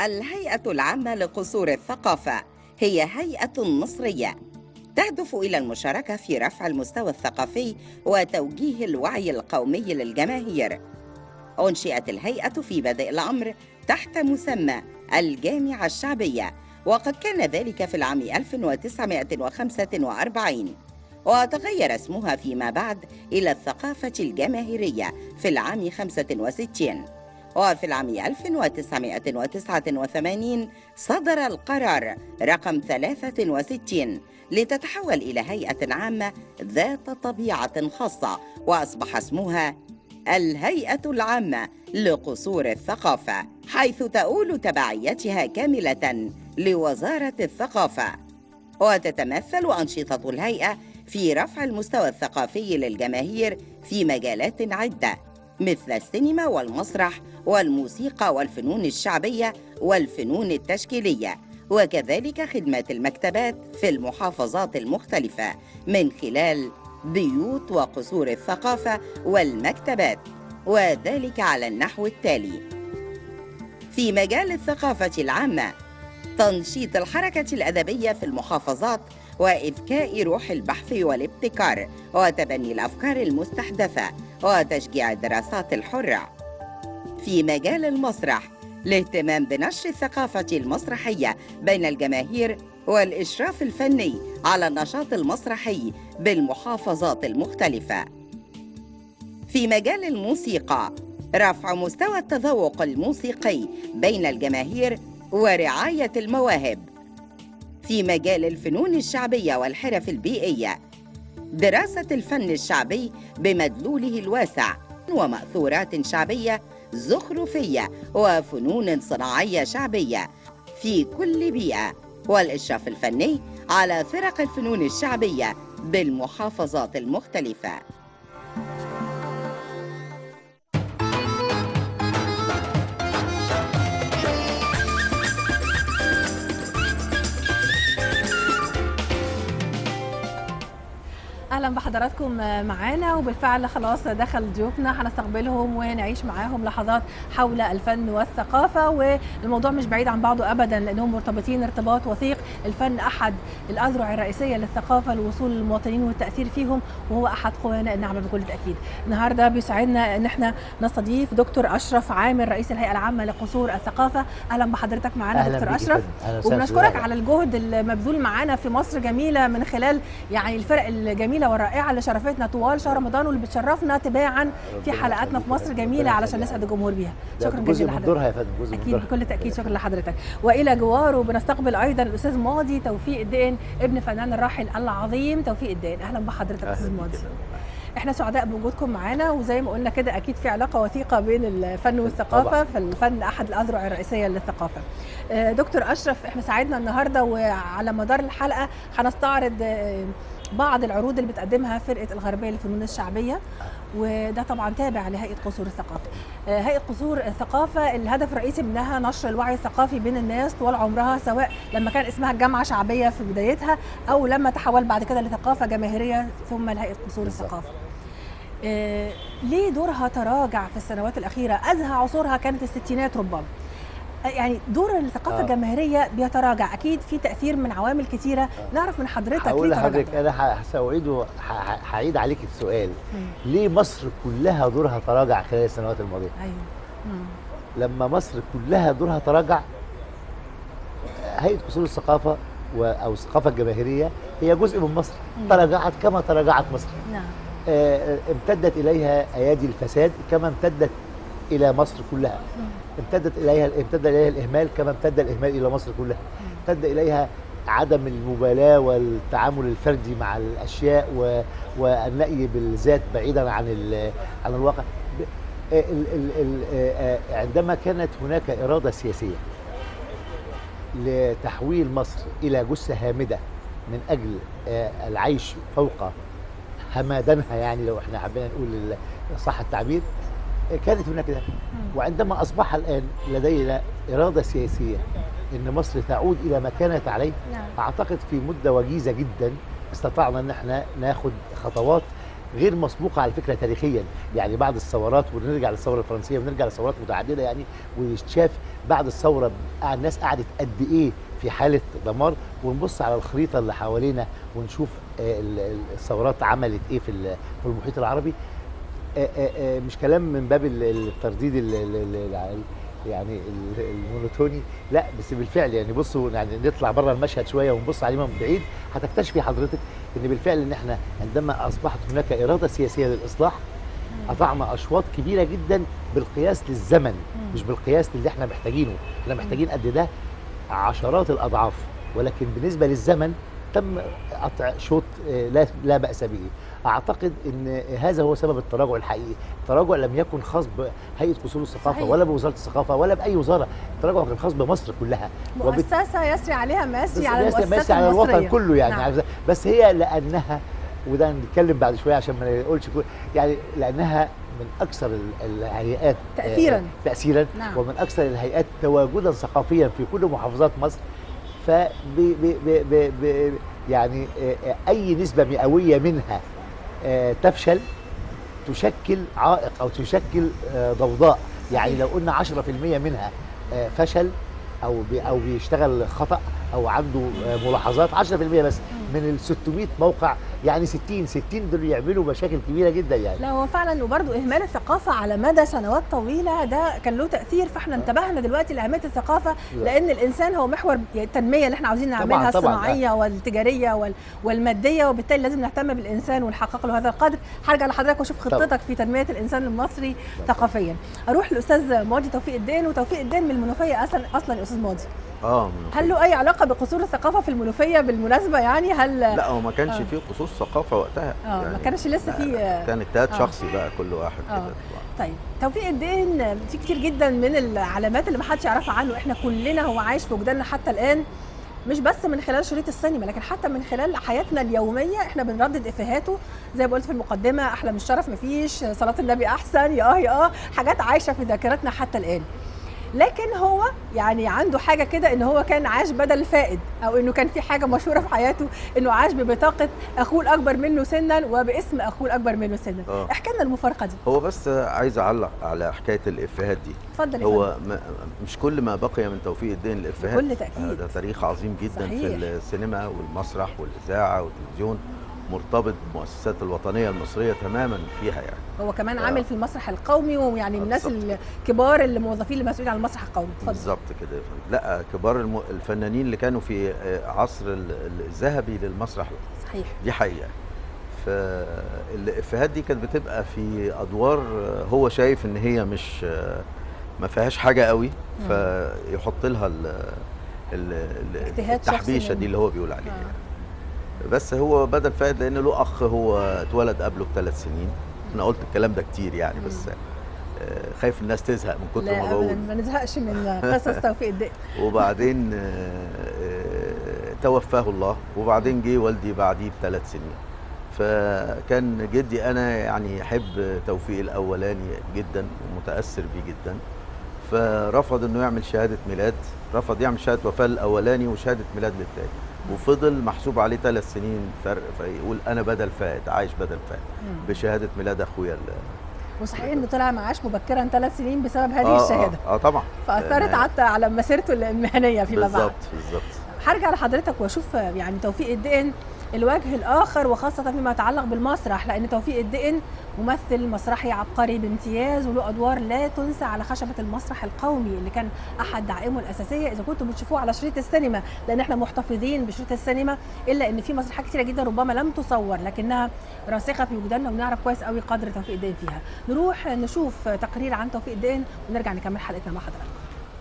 الهيئة العامة لقصور الثقافة هي هيئة مصرية تهدف إلى المشاركة في رفع المستوى الثقافي وتوجيه الوعي القومي للجماهير. أنشئت الهيئة في بدء الأمر تحت مسمى الجامعة الشعبية وقد كان ذلك في العام 1945 وتغير اسمها فيما بعد إلى الثقافة الجماهيرية في العام 65 وفي العام 1989 صدر القرار رقم 63 لتتحول إلى هيئة عامة ذات طبيعة خاصة وأصبح اسمها الهيئة العامة لقصور الثقافة حيث تؤول تبعيتها كاملة لوزارة الثقافة وتتمثل أنشطة الهيئة في رفع المستوى الثقافي للجماهير في مجالات عدة مثل السينما والمسرح والموسيقى والفنون الشعبية والفنون التشكيلية وكذلك خدمات المكتبات في المحافظات المختلفة من خلال بيوت وقصور الثقافة والمكتبات وذلك على النحو التالي في مجال الثقافة العامة تنشيط الحركة الأدبية في المحافظات وإذكاء روح البحث والابتكار وتبني الأفكار المستحدثة وتشجيع الدراسات الحرة في مجال المسرح الاهتمام بنشر الثقافة المسرحية بين الجماهير والإشراف الفني على النشاط المسرحي بالمحافظات المختلفة. في مجال الموسيقى رفع مستوى التذوق الموسيقي بين الجماهير ورعاية المواهب. في مجال الفنون الشعبية والحرف البيئية دراسة الفن الشعبي بمدلوله الواسع ومأثورات شعبية زخرفية وفنون صناعية شعبية في كل بيئة والإشراف الفني على فرق الفنون الشعبية بالمحافظات المختلفة اهلا بحضراتكم معانا وبالفعل خلاص دخل ضيوفنا هنستقبلهم ونعيش معاهم لحظات حول الفن والثقافه والموضوع مش بعيد عن بعضه ابدا لانهم مرتبطين ارتباط وثيق الفن احد الاذرع الرئيسيه للثقافه لوصول للمواطنين والتاثير فيهم وهو احد قوانا الناعمه بكل تاكيد النهارده بيسعدنا ان احنا نستضيف دكتور اشرف عامر رئيس الهيئه العامه لقصور الثقافه اهلا بحضرتك معانا دكتور اشرف وبنشكرك على الجهد المبذول معانا في مصر جميله من خلال يعني الفرق الجميله والرائعه اللي شرفتنا طوال شهر رمضان واللي بتشرفنا تباعا في حلقاتنا في مصر جميله علشان نسعد الجمهور بيها شكرا جزيلا لحضرتك دورها يا فندم جزء اكيد بكل تاكيد شكرا لحضرتك والى جواره بنستقبل ايضا الاستاذ ماضي توفيق الدين ابن فنان الراحل العظيم توفيق الدين اهلا بحضرتك استاذ ماضي احنا سعداء بوجودكم معانا وزي ما قلنا كده اكيد في علاقه وثيقه بين الفن والثقافه فالفن احد الاذرع الرئيسيه للثقافه دكتور اشرف احنا سعدنا النهارده وعلى مدار الحلقه هنستعرض بعض العروض اللي بتقدمها فرقه الغربيه للفنون الشعبيه وده طبعا تابع لهيئه قصور الثقافه. هيئه قصور الثقافه الهدف الرئيسي منها نشر الوعي الثقافي بين الناس طوال عمرها سواء لما كان اسمها الجامعه شعبيه في بدايتها او لما تحول بعد كده لثقافه جماهيريه ثم لهيئه قصور الثقافه. آه ليه دورها تراجع في السنوات الاخيره؟ ازهى عصورها كانت الستينات ربما. يعني دور الثقافه آه. الجماهيريه بيتراجع اكيد في تاثير من عوامل كتيره آه. نعرف من حضرتك هقول لحضرتك انا هسوعده هعيد عليك السؤال مم. ليه مصر كلها دورها تراجع خلال السنوات الماضيه ايوه مم. لما مصر كلها دورها تراجع هيئه قصور الثقافه او الثقافه الجماهيريه هي جزء من مصر مم. تراجعت كما تراجعت مصر نعم آه امتدت اليها ايادي الفساد كما امتدت الى مصر كلها مم. امتدت اليها امتد اليها الاهمال كما امتد الاهمال الى مصر كلها امتد اليها عدم المبالاه والتعامل الفردي مع الاشياء و... والنأي بالذات بعيدا عن ال... عن الواقع ال... ال... ال... عندما كانت هناك اراده سياسيه لتحويل مصر الى جثه هامده من اجل العيش فوق همادنها يعني لو احنا حبينا نقول صح التعبير كانت هناك ده وعندما اصبح الان لدينا اراده سياسيه ان مصر تعود الى ما كانت عليه نعم. اعتقد في مده وجيزه جدا استطعنا ان احنا ناخد خطوات غير مسبوقه على فكره تاريخيا يعني بعد الثورات ونرجع للثوره الفرنسيه ونرجع لثورات متعدده يعني ويتشاف بعد الثوره قاعد- الناس قعدت قد ايه في حاله دمار ونبص على الخريطه اللي حوالينا ونشوف آه، ال- ال- الثورات عملت ايه في ال- في المحيط العربي آه، آه، آه، مش كلام من باب ال- الترديد ال- ال- ال- ال- يعني ال- المونوتوني لا بس بالفعل يعني بصوا يعني نطلع بره المشهد شويه ونبص عليه من بعيد هتكتشفي حضرتك ان بالفعل ان احنا عندما اصبحت هناك اراده سياسيه للاصلاح قطعنا اشواط كبيره جدا بالقياس للزمن مش بالقياس اللي احنا محتاجينه احنا محتاجين قد ده عشرات الاضعاف ولكن بالنسبه للزمن تم قطع شوط آه، لا لا باس به اعتقد ان هذا هو سبب التراجع الحقيقي التراجع لم يكن خاص بهيئه قصور الثقافه صحيح. ولا بوزاره الثقافه ولا باي وزاره التراجع كان خاص بمصر كلها وبالت- مؤسسه يسري عليها ماسي بس على ماشي- المؤسسات ماشي على الوطن المصرية. كله يعني نعم. نعم. بس هي لانها وده نتكلم بعد شويه عشان ما نقولش كل يعني لانها من اكثر ال- الهيئات تأثيراً. آه، تاثيرا نعم. ومن اكثر الهيئات تواجدا ثقافيا في كل محافظات مصر ف ب- ب- ب- ب- ب- يعني آه، آه، اي نسبه مئويه منها آه، تفشل تشكل عائق او تشكل آه، ضوضاء يعني صحيح. لو قلنا 10% منها آه، فشل او بي او بيشتغل خطا او عنده آه، ملاحظات 10% بس من ال 600 موقع يعني 60 60 دول يعملوا مشاكل كبيره جدا يعني لا هو فعلا وبرضه اهمال الثقافه على مدى سنوات طويله ده كان له تاثير فاحنا انتبهنا دلوقتي لاهميه الثقافه لا. لان الانسان هو محور التنميه اللي احنا عاوزين طبعاً، نعملها طبعاً، الصناعيه والتجاريه وال- والماديه وبالتالي لازم نهتم بالانسان ونحقق له هذا القدر هرجع لحضرتك واشوف طبعاً. خطتك في تنميه الانسان المصري ثقافيا اروح لاستاذ ماضي توفيق الدين وتوفيق الدين من المنوفيه اصلا اصلا يا استاذ ماضي اه منوفية. هل له اي علاقه بقصور الثقافه في المنوفيه بالمناسبه يعني هل لا هو ما كانش آه. فيه خصوص ثقافه وقتها اه ما كانش لسه لا، في لا، كان اجتهاد آه. شخصي بقى كل واحد آه. كده طيب توفيق الدين في كتير جدا من العلامات اللي ما حدش يعرفها عنه احنا كلنا هو عايش في وجداننا حتى الان مش بس من خلال شريط السينما لكن حتى من خلال حياتنا اليوميه احنا بنردد افيهاته زي ما قلت في المقدمه احلى من الشرف مفيش صلاه النبي احسن يا اه يا اه حاجات عايشه في ذاكرتنا حتى الان لكن هو يعني عنده حاجه كده ان هو كان عاش بدل الفائد او انه كان في حاجه مشهوره في حياته انه عاش ببطاقه اخوه الاكبر منه سنا وباسم اخوه الاكبر منه سنا آه. احكي لنا المفارقه دي هو بس عايز اعلق على حكايه الافيهات دي اتفضل يا هو ما مش كل ما بقي من توفيق الدين الافيهات بكل تأكيد. هذا تاريخ عظيم جدا صحيح. في السينما والمسرح والاذاعه والتلفزيون مرتبط بالمؤسسات الوطنيه المصريه تماما فيها يعني هو كمان آه. عامل في المسرح القومي ويعني من الناس بالظبط. الكبار الموظفين المسؤولين عن المسرح القومي اتفضل بالظبط كده يا فندم. لا كبار الم... الفنانين اللي كانوا في آه، عصر ال- الذهبي للمسرح صحيح دي حقيقه فالافيهات دي كانت بتبقى في ادوار آه، هو شايف ان هي مش آه، ما فيهاش حاجه قوي مم. فيحط لها ال ال- ال- اجتهاد شخصي التحبيشه منه. دي اللي هو بيقول عليها آه. يعني. بس هو بدل فائد لان له اخ هو اتولد قبله بثلاث سنين انا قلت الكلام ده كتير يعني بس مم. آه، خايف الناس تزهق من كتر لا ما ابدا بقول ما نزهقش من قصص توفيق الدين وبعدين آه، آه، توفاه الله وبعدين جه والدي بعديه بثلاث سنين فكان جدي انا يعني يحب توفيق الاولاني جدا ومتاثر بيه جدا فرفض انه يعمل شهاده ميلاد رفض يعمل شهاده وفاه الاولاني وشهاده ميلاد للتاني وفضل محسوب عليه ثلاث سنين فرق فيقول انا بدل فائد عايش بدل فائد مم. بشهاده ميلاد اخويا ال- وصحيح انه طلع معاش مبكرا ثلاث سنين بسبب هذه آه، الشهاده اه, آه طبعا فاثرت آه، حتى على مسيرته المهنيه فيما بعد بالظبط بالظبط هرجع لحضرتك واشوف يعني توفيق الدقن الوجه الاخر وخاصه فيما يتعلق بالمسرح لان توفيق الدقن ممثل مسرحي عبقري بامتياز وله ادوار لا تنسى على خشبه المسرح القومي اللي كان احد دعائمه الاساسيه اذا كنتم بتشوفوه على شريط السينما لان احنا محتفظين بشريط السينما الا ان في مسرحيات كتيره جدا ربما لم تصور لكنها راسخه في وجداننا ونعرف كويس قوي قدر توفيق الدقن فيها نروح نشوف تقرير عن توفيق الدقن ونرجع نكمل حلقتنا مع حضراتكم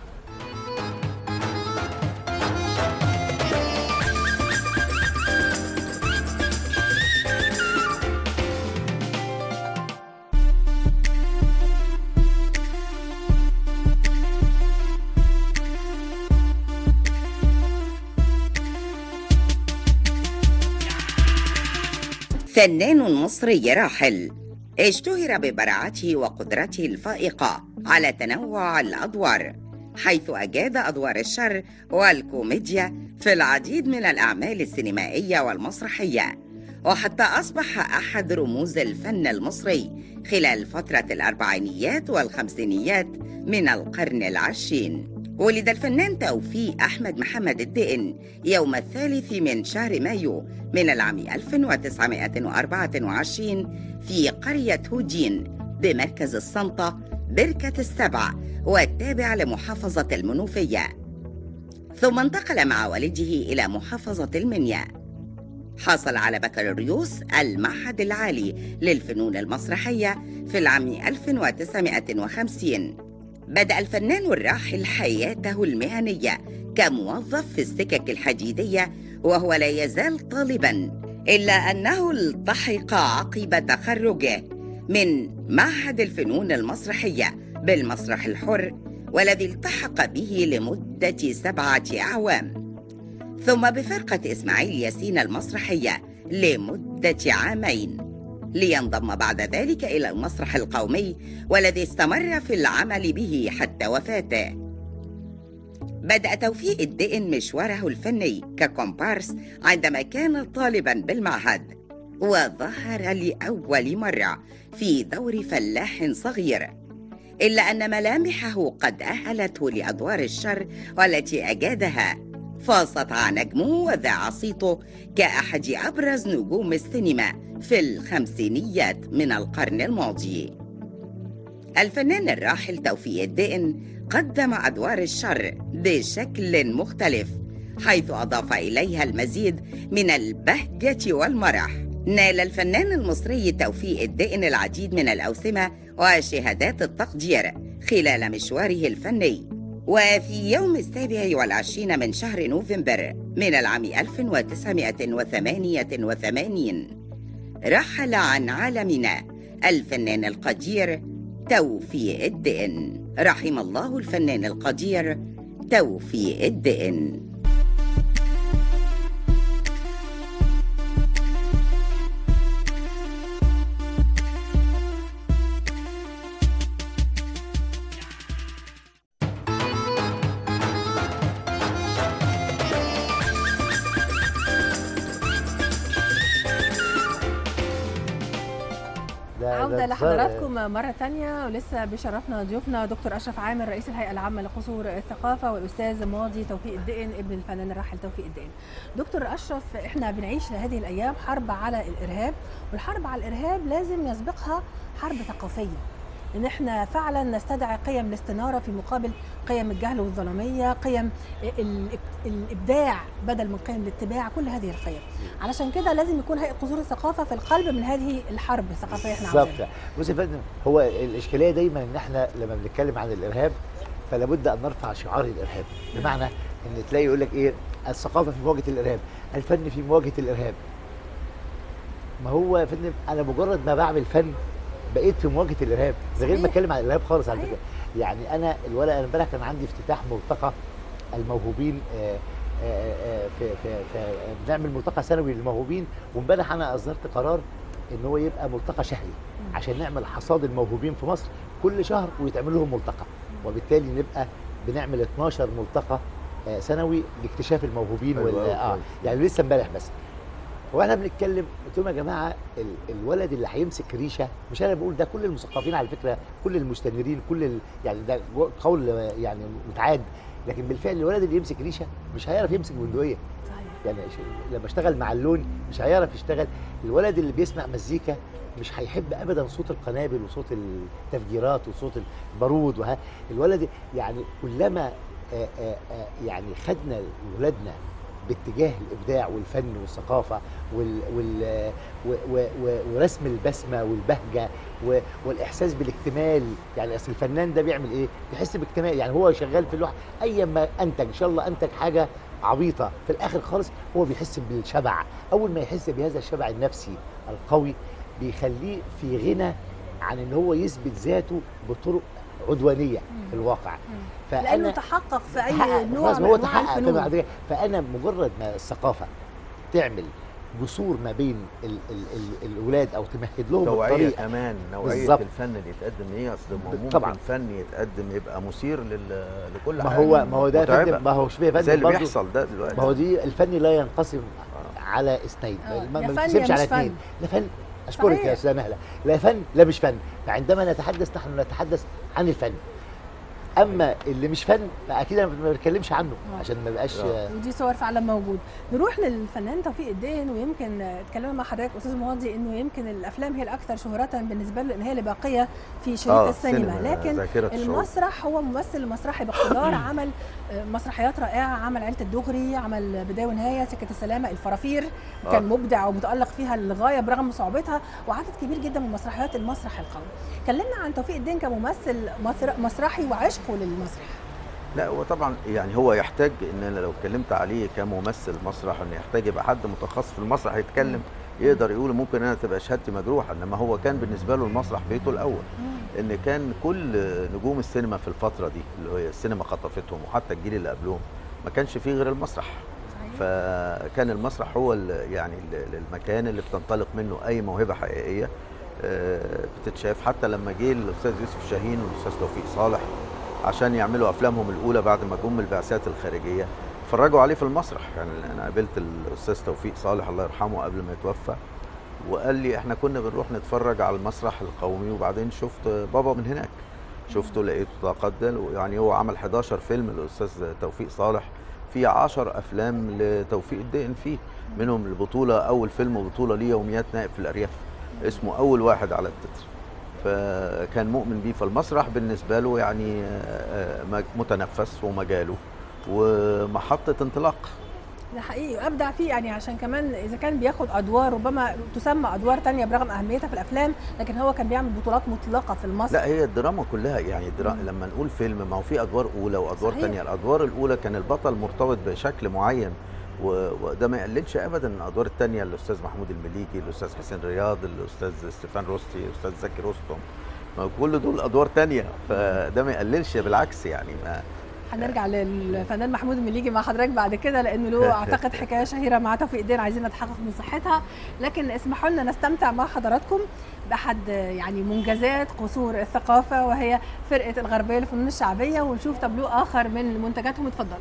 فنان مصري راحل اشتهر ببراعته وقدرته الفائقة على تنوع الأدوار حيث أجاد أدوار الشر والكوميديا في العديد من الأعمال السينمائية والمسرحية وحتى أصبح أحد رموز الفن المصري خلال فترة الأربعينيات والخمسينيات من القرن العشرين ولد الفنان توفيق أحمد محمد الدقن يوم الثالث من شهر مايو من العام 1924 في قرية هوجين بمركز السلطة بركة السبع والتابع لمحافظة المنوفية ثم انتقل مع والده إلى محافظة المنيا حصل على بكالوريوس المعهد العالي للفنون المسرحية في العام 1950 بدأ الفنان الراحل حياته المهنية كموظف في السكك الحديدية وهو لا يزال طالبا إلا أنه التحق عقب تخرجه من معهد الفنون المسرحية بالمسرح الحر والذي التحق به لمدة سبعة أعوام ثم بفرقة إسماعيل ياسين المسرحية لمدة عامين لينضم بعد ذلك إلى المسرح القومي والذي استمر في العمل به حتى وفاته بدأ توفيق الدقن مشواره الفني ككومبارس عندما كان طالبا بالمعهد وظهر لأول مرة في دور فلاح صغير إلا أن ملامحه قد أهلته لأدوار الشر والتي أجادها فاستطاع نجمه وذاع صيته كأحد أبرز نجوم السينما في الخمسينيات من القرن الماضي الفنان الراحل توفيق الدقن قدم أدوار الشر بشكل مختلف حيث أضاف إليها المزيد من البهجة والمرح نال الفنان المصري توفيق الدقن العديد من الأوسمة وشهادات التقدير خلال مشواره الفني وفي يوم السابع والعشرين من شهر نوفمبر من العام 1988 رحل عن عالمنا الفنان القدير توفيق الدقن رحم الله الفنان القدير توفيق الدقن ده- عودة ده لحضراتكم مرة تانية ولسه بيشرفنا ضيوفنا دكتور أشرف عامر رئيس الهيئة العامة لقصور الثقافة والأستاذ ماضي توفيق الدقن ابن الفنان الراحل توفيق الدقن. دكتور أشرف احنا بنعيش هذه الأيام حرب على الإرهاب والحرب على الإرهاب لازم يسبقها حرب ثقافية. ان احنا فعلا نستدعي قيم الاستناره في مقابل قيم الجهل والظلاميه، قيم ال- الابداع بدل من قيم الاتباع، كل هذه القيم. علشان كده لازم يكون هيئه قصور الثقافه في القلب من هذه الحرب الثقافيه احنا عاوزينها. بالظبط بص يا فندم هو الاشكاليه دايما ان احنا لما بنتكلم عن الارهاب فلا بد ان نرفع شعار الارهاب بمعنى ان تلاقي يقول لك ايه الثقافه في مواجهه الارهاب الفن في مواجهه الارهاب ما هو يا فندم انا مجرد ما بعمل فن بقيت في مواجهه الارهاب من غير ما صحيح. اتكلم عن الارهاب خالص على صحيح. فكره يعني انا الولد انا امبارح كان عندي افتتاح ملتقى الموهوبين آه، آه، آه، في في في بنعمل ملتقى سنوي للموهوبين وامبارح انا اصدرت قرار ان هو يبقى ملتقى شهري مم. عشان نعمل حصاد الموهوبين في مصر كل شهر ويتعمل لهم ملتقى وبالتالي نبقى بنعمل 12 ملتقى آه، سنوي لاكتشاف الموهوبين حلو وال أوي، اه كويس. يعني لسه امبارح بس واحنا بنتكلم قلت لهم يا جماعه ال- الولد اللي هيمسك ريشه مش انا بقول ده كل المثقفين على فكره كل المستنيرين كل ال... يعني ده جو- قول يعني متعاد لكن بالفعل الولد اللي يمسك ريشه مش هيعرف يمسك بندقيه صحيح. يعني ش- لما اشتغل مع اللون مش هيعرف يشتغل الولد اللي بيسمع مزيكا مش هيحب ابدا صوت القنابل وصوت التفجيرات وصوت البارود وها الولد يعني كلما آه، آه، آه، يعني خدنا ولادنا باتجاه الابداع والفن والثقافه وال وال و و و ورسم البسمه والبهجه و والاحساس بالاكتمال يعني اصل الفنان ده بيعمل ايه؟ بيحس باكتمال يعني هو شغال في اللوحه ايا ما انتج ان شاء الله انتج حاجه عبيطه في الاخر خالص هو بيحس بالشبع اول ما يحس بهذا الشبع النفسي القوي بيخليه في غنى عن ان هو يثبت ذاته بطرق عدوانيه في الواقع مم. لانه تحقق في اي تحقق. نوع خلاص من هو انواع تحقق الفنون فيما بعد فانا مجرد ما الثقافه تعمل جسور ما بين ال ال ال الاولاد او تمهد لهم توعية الطريق كمان نوعية بالظبط. الفن اللي يتقدم ايه اصل ما هو ممكن طبعاً. فن يتقدم يبقى مثير لل... لكل ما حاجة هو ما هو ده يا متعبة. فندم ما هو شوف يا زي فندم اللي برضه بيحصل ده دلوقتي ما هو دي الفن لا ينقسم على اثنين آه، ما يا ما فن يا بنتكلمش على مش فن. اثنين لا فن اشكرك صحيح. يا استاذه نهله لا فن لا مش فن فعندما نتحدث نحن نتحدث عن الفن اما اللي مش فن فاكيد انا ما بتكلمش عنه آه. عشان ما يبقاش آه. ودي صور فعلا موجود نروح للفنان توفيق الدين ويمكن آه، اتكلمنا مع حضرتك استاذ ماضي انه يمكن الافلام هي الاكثر شهرة بالنسبه له لان هي اللي باقيه في شريط آه، السينما السينما، لكن ذاكرة الشعوب. المسرح هو ممثل مسرحي باقتدار عمل آه، مسرحيات رائعه عمل عيله الدغري عمل بدايه ونهايه سكه السلامه الفرافير آه. كان مبدع ومتالق فيها للغايه برغم صعوبتها وعدد كبير جدا من مسرحيات المسرح القومي كلمنا عن توفيق الدين كممثل مسر- مسرحي وعشقه للمسرح لا هو طبعا يعني هو يحتاج ان انا لو اتكلمت عليه كممثل مسرح انه يحتاج يبقى حد متخصص في المسرح يتكلم يقدر يقول ممكن انا تبقى شهادتي مجروحه انما هو كان بالنسبه له المسرح بيته الاول ان كان كل نجوم السينما في الفتره دي اللي هي السينما خطفتهم وحتى الجيل اللي قبلهم ما كانش فيه غير المسرح فكان المسرح هو ال- يعني ال- المكان اللي بتنطلق منه اي موهبه حقيقيه آه، بتتشاف حتى لما جه الاستاذ يوسف شاهين والاستاذ توفيق صالح عشان يعملوا افلامهم الاولى بعد ما جم البعثات الخارجيه اتفرجوا عليه في المسرح يعني انا قابلت الاستاذ توفيق صالح الله يرحمه قبل ما يتوفى وقال لي احنا كنا بنروح نتفرج على المسرح القومي وبعدين شفت بابا من هناك شفته لقيته تقدم يعني هو عمل 11 فيلم الاستاذ توفيق صالح في 10 افلام لتوفيق الدقن فيه منهم البطوله اول فيلم بطوله ليه يوميات نائب في الارياف اسمه اول واحد على التتر فكان مؤمن بيه فالمسرح بالنسبه له يعني آه، آه، مج- متنفس ومجاله ومحطه انطلاق ده حقيقي وابدع فيه يعني عشان كمان اذا كان بياخد ادوار ربما تسمى ادوار تانية برغم اهميتها في الافلام لكن هو كان بيعمل بطولات مطلقه في المسرح لا هي الدراما كلها يعني الدرا... مم. لما نقول فيلم ما هو في ادوار اولى وادوار صحيح. ثانيه الادوار الاولى كان البطل مرتبط بشكل معين و... وده ما يقللش ابدا من الادوار الثانيه الاستاذ محمود المليكي الاستاذ حسين رياض الاستاذ ستيفان روستي الاستاذ زكي رستم ما كل دول ادوار تانية فده ما يقللش بالعكس يعني ما هنرجع للفنان محمود المليجي مع حضرتك بعد كده لانه له اعتقد حكايه شهيره مع توفيق الدين عايزين نتحقق من صحتها لكن اسمحوا لنا نستمتع مع حضراتكم باحد يعني منجزات قصور الثقافه وهي فرقه الغربيه للفنون الشعبيه ونشوف تابلو اخر من منتجاتهم اتفضلوا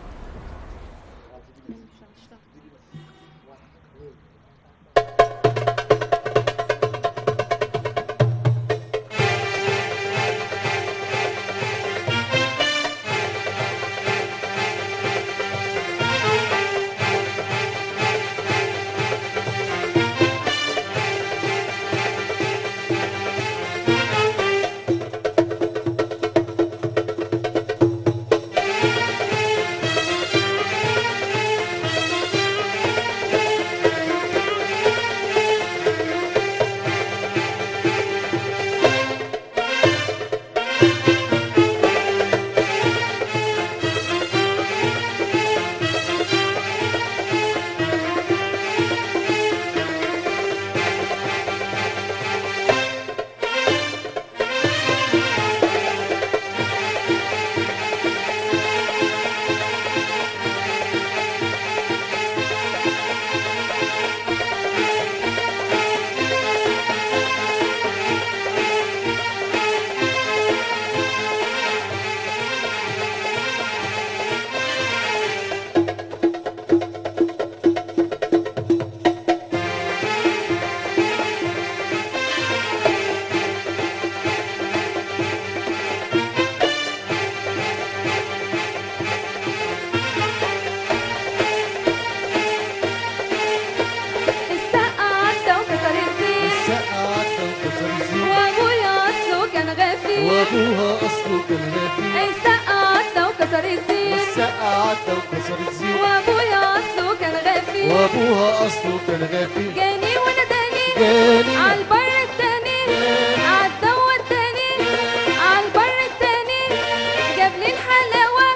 السقا عدى وكسر الزين السقا عدى وكسر الزين وابويا اصله كان غفير وابوها اصله كان غفير السقا عدى وكسر الزين السقا عدى وكسر الزين وابويا اصله كان غفير وابوها اصله كان غفير جاني ونداني جاني عالبر التاني عالدوا التاني عالبر التاني جاب لي الحلاوة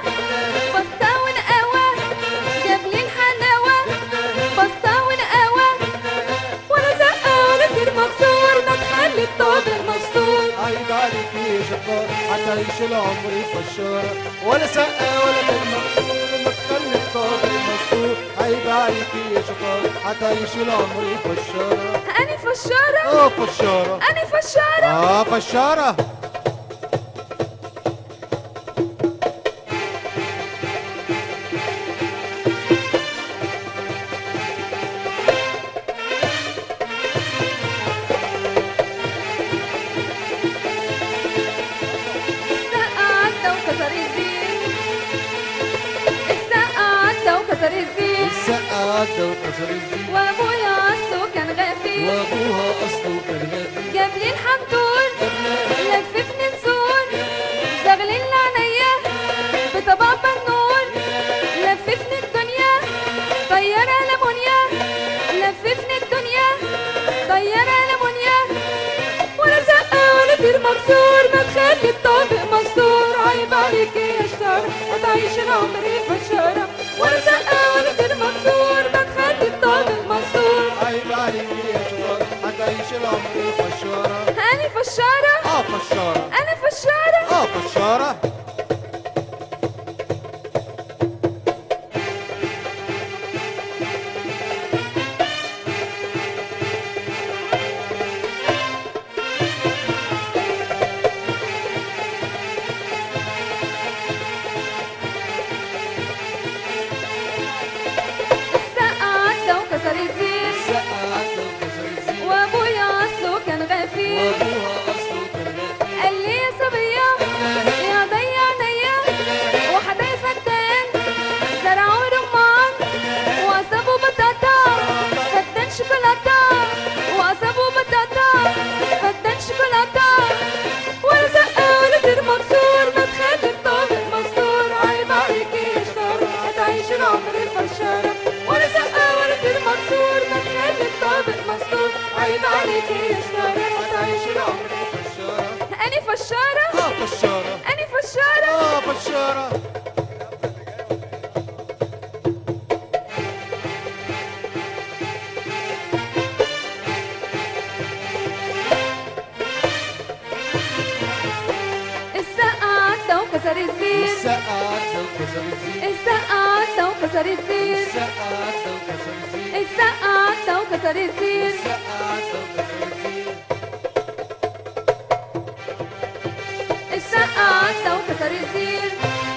بسطة ونقاوة جاب لي الحلاوة بسطة ونقاوة ولا زقة ولا زير مكسور ما تخلي الطابق مستور عيب عليك يا شطار هتعيش العمر فشارة ولا سقا ولا دم مكسور ما تخلي الطابق مستور عيب عليك يا شطار هتعيش العمر فشارة أنا فشارة اه فشارة أنا فشارة اه فشارة عدى وكسر الزين وابويا اصله كان غفير وابوها اصله كان غفير جاب لي الحنطور لففني الزون زغلل عينيا بطبق النور لففني الدنيا طيارة لمونيا لففني الدنيا طيارة لمونيا ولا زقة ولا طير مكسور ما تخلي الطابق مستور عيب عليك يا شطارة هتعيش العمر في الشارع ولا زقة ولا طير مكسور ما تخلي الطابق مستور عيب عليك يا شطار هتعيش العمر فشارة أنا فشارة اه فشارة أنا فشارة اه فشارة السقا عدى وكسر الزين السقا عدى وكسر الزين وابويا اصله كان غفير وابوها اصله كان غفير قال لي يا صبية يا ضيع عينيا وحدايا فتان زرعوا رمان وقصبوا بطاطا فتان شوكولاتة وقصبوا بطاطا فتان شوكولاتة ولا زقة ولا طير مكسور ما تخلي الطابق مستور عيب عليك يا شطارة هتعيش العمر فشارة ولا زقة ولا طير مكسور ما تخلي الطابق مستور عيب عليك يا شطارة هتعيش العمر فشارة أنا فشارة اه فشارة أنا فشارة اه فشارة السقا عدى وكسر الزين السقا عدى وكسر الزين السقا عدى وكسر الزين السقا عدى وكسر الزين السقا عدى وكسر الزين السقا عدى وكسر الزين السقا عدى وكسر الزين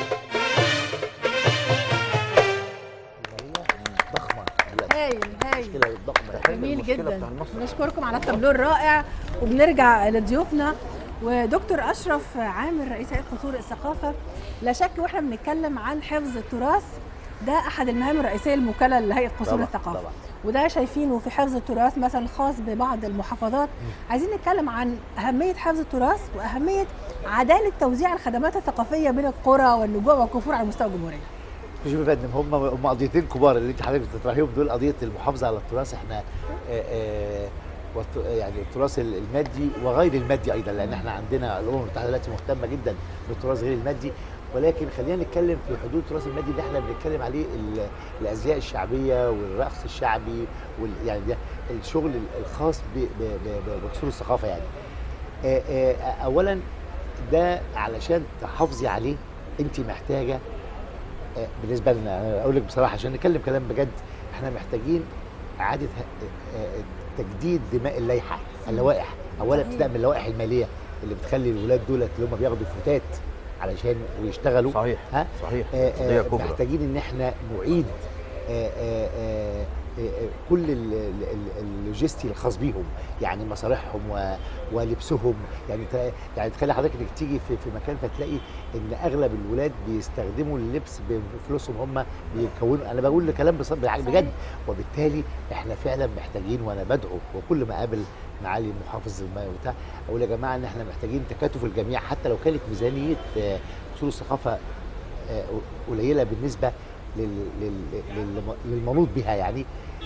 ضخمه هايل هايل المشكله الضخمه جميل جدا بنشكركم على التابلو الرائع وبنرجع لضيوفنا ودكتور اشرف عامر رئيس هيئه قصور الثقافه لا شك واحنا بنتكلم عن حفظ التراث ده احد المهام الرئيسيه الموكله لهيئه قصور طبعاً، الثقافه طبعاً. وده شايفينه في حفظ التراث مثلا خاص ببعض المحافظات عايزين نتكلم عن اهميه حفظ التراث واهميه عداله توزيع الخدمات الثقافيه بين القرى والنجوع والكفور على مستوى الجمهوريه شوف يا فندم هم هم قضيتين كبار اللي انت حضرتك بتطرحيهم دول قضيه المحافظه على التراث احنا آه، آه، والت- يعني التراث المادي وغير المادي ايضا لان احنا عندنا الامم المتحده دلوقتي مهتمه جدا بالتراث غير المادي ولكن خلينا نتكلم في حدود التراث المادي اللي احنا بنتكلم عليه ال- الازياء الشعبيه والرقص الشعبي وال يعني ده الشغل الخاص ب- ب- ب- بقصور الثقافه يعني آه، آه، اولا ده علشان تحافظي عليه انت محتاجه آه، بالنسبه لنا انا اقول لك بصراحه عشان نتكلم كلام بجد احنا محتاجين اعاده ه- آه، تجديد دماء اللائحه اللوائح اولا ابتداء من اللوائح الماليه اللي بتخلي الولاد دولت اللي هم بياخدوا فتات علشان ويشتغلوا صحيح ها صحيح آه، قضيه آه، كبرى محتاجين ان احنا نعيد آه، آه، آه، آه، كل ال- ال- ال- اللوجستي الخاص بيهم يعني مصالحهم و- ولبسهم يعني ت- يعني تخلي حضرتك انك تيجي في في مكان فتلاقي ان اغلب الولاد بيستخدموا اللبس بفلوسهم هم بيكونوا انا بقول الكلام بص- بالع- بجد وبالتالي احنا فعلا محتاجين وانا بدعو وكل ما اقابل معالي محافظ الم- بتاع اقول يا جماعه ان احنا محتاجين تكاتف الجميع حتى لو كانت ميزانيه آه، اصول الثقافه آه، قليله بالنسبه لل- لل- لل- للمنوط بها يعني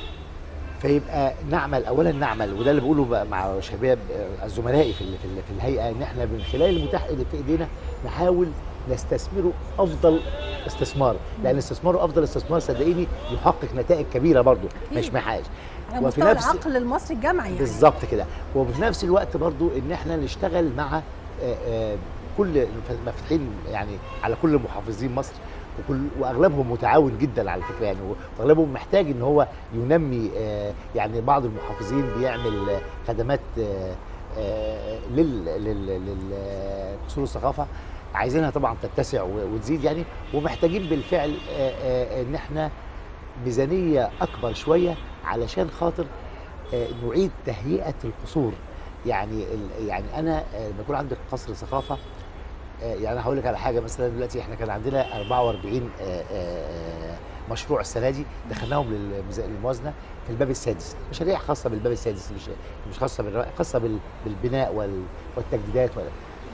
فيبقى نعمل اولا نعمل وده اللي بقوله بقى مع شباب آه، زملائي في ال- في ال- في الهيئه ان احنا من خلال المتاح اللي في ايدينا نحاول نستثمره افضل استثمار لان استثماره افضل استثمار صدقيني يحقق نتائج كبيره برضه مش أكيد. محاش على وفي مستوى نفس- العقل المصري الجمعي يعني بالظبط كده وفي نفس الوقت برضو ان احنا نشتغل مع آه، آه، كل مفتوحين يعني على كل محافظين مصر وكل واغلبهم متعاون جدا على فكره يعني واغلبهم محتاج ان هو ينمي آه، يعني بعض المحافظين بيعمل آه، خدمات آه، آه، لل لل لل قصور الثقافه عايزينها طبعا تتسع و- وتزيد يعني ومحتاجين بالفعل آه، آه، ان احنا ميزانيه اكبر شويه علشان خاطر آه، نعيد تهيئه القصور يعني ال- يعني انا آه، لما يكون عندك قصر ثقافه آه، يعني انا هقول لك على حاجه مثلا دلوقتي احنا كان عندنا 44 آه، آه، مشروع السنه دي دخلناهم للميزا- للموازنه في الباب السادس مشاريع خاصه بالباب السادس مش مش خاصه بالر... خاصه بال... بالبناء وال... والتجديدات ولا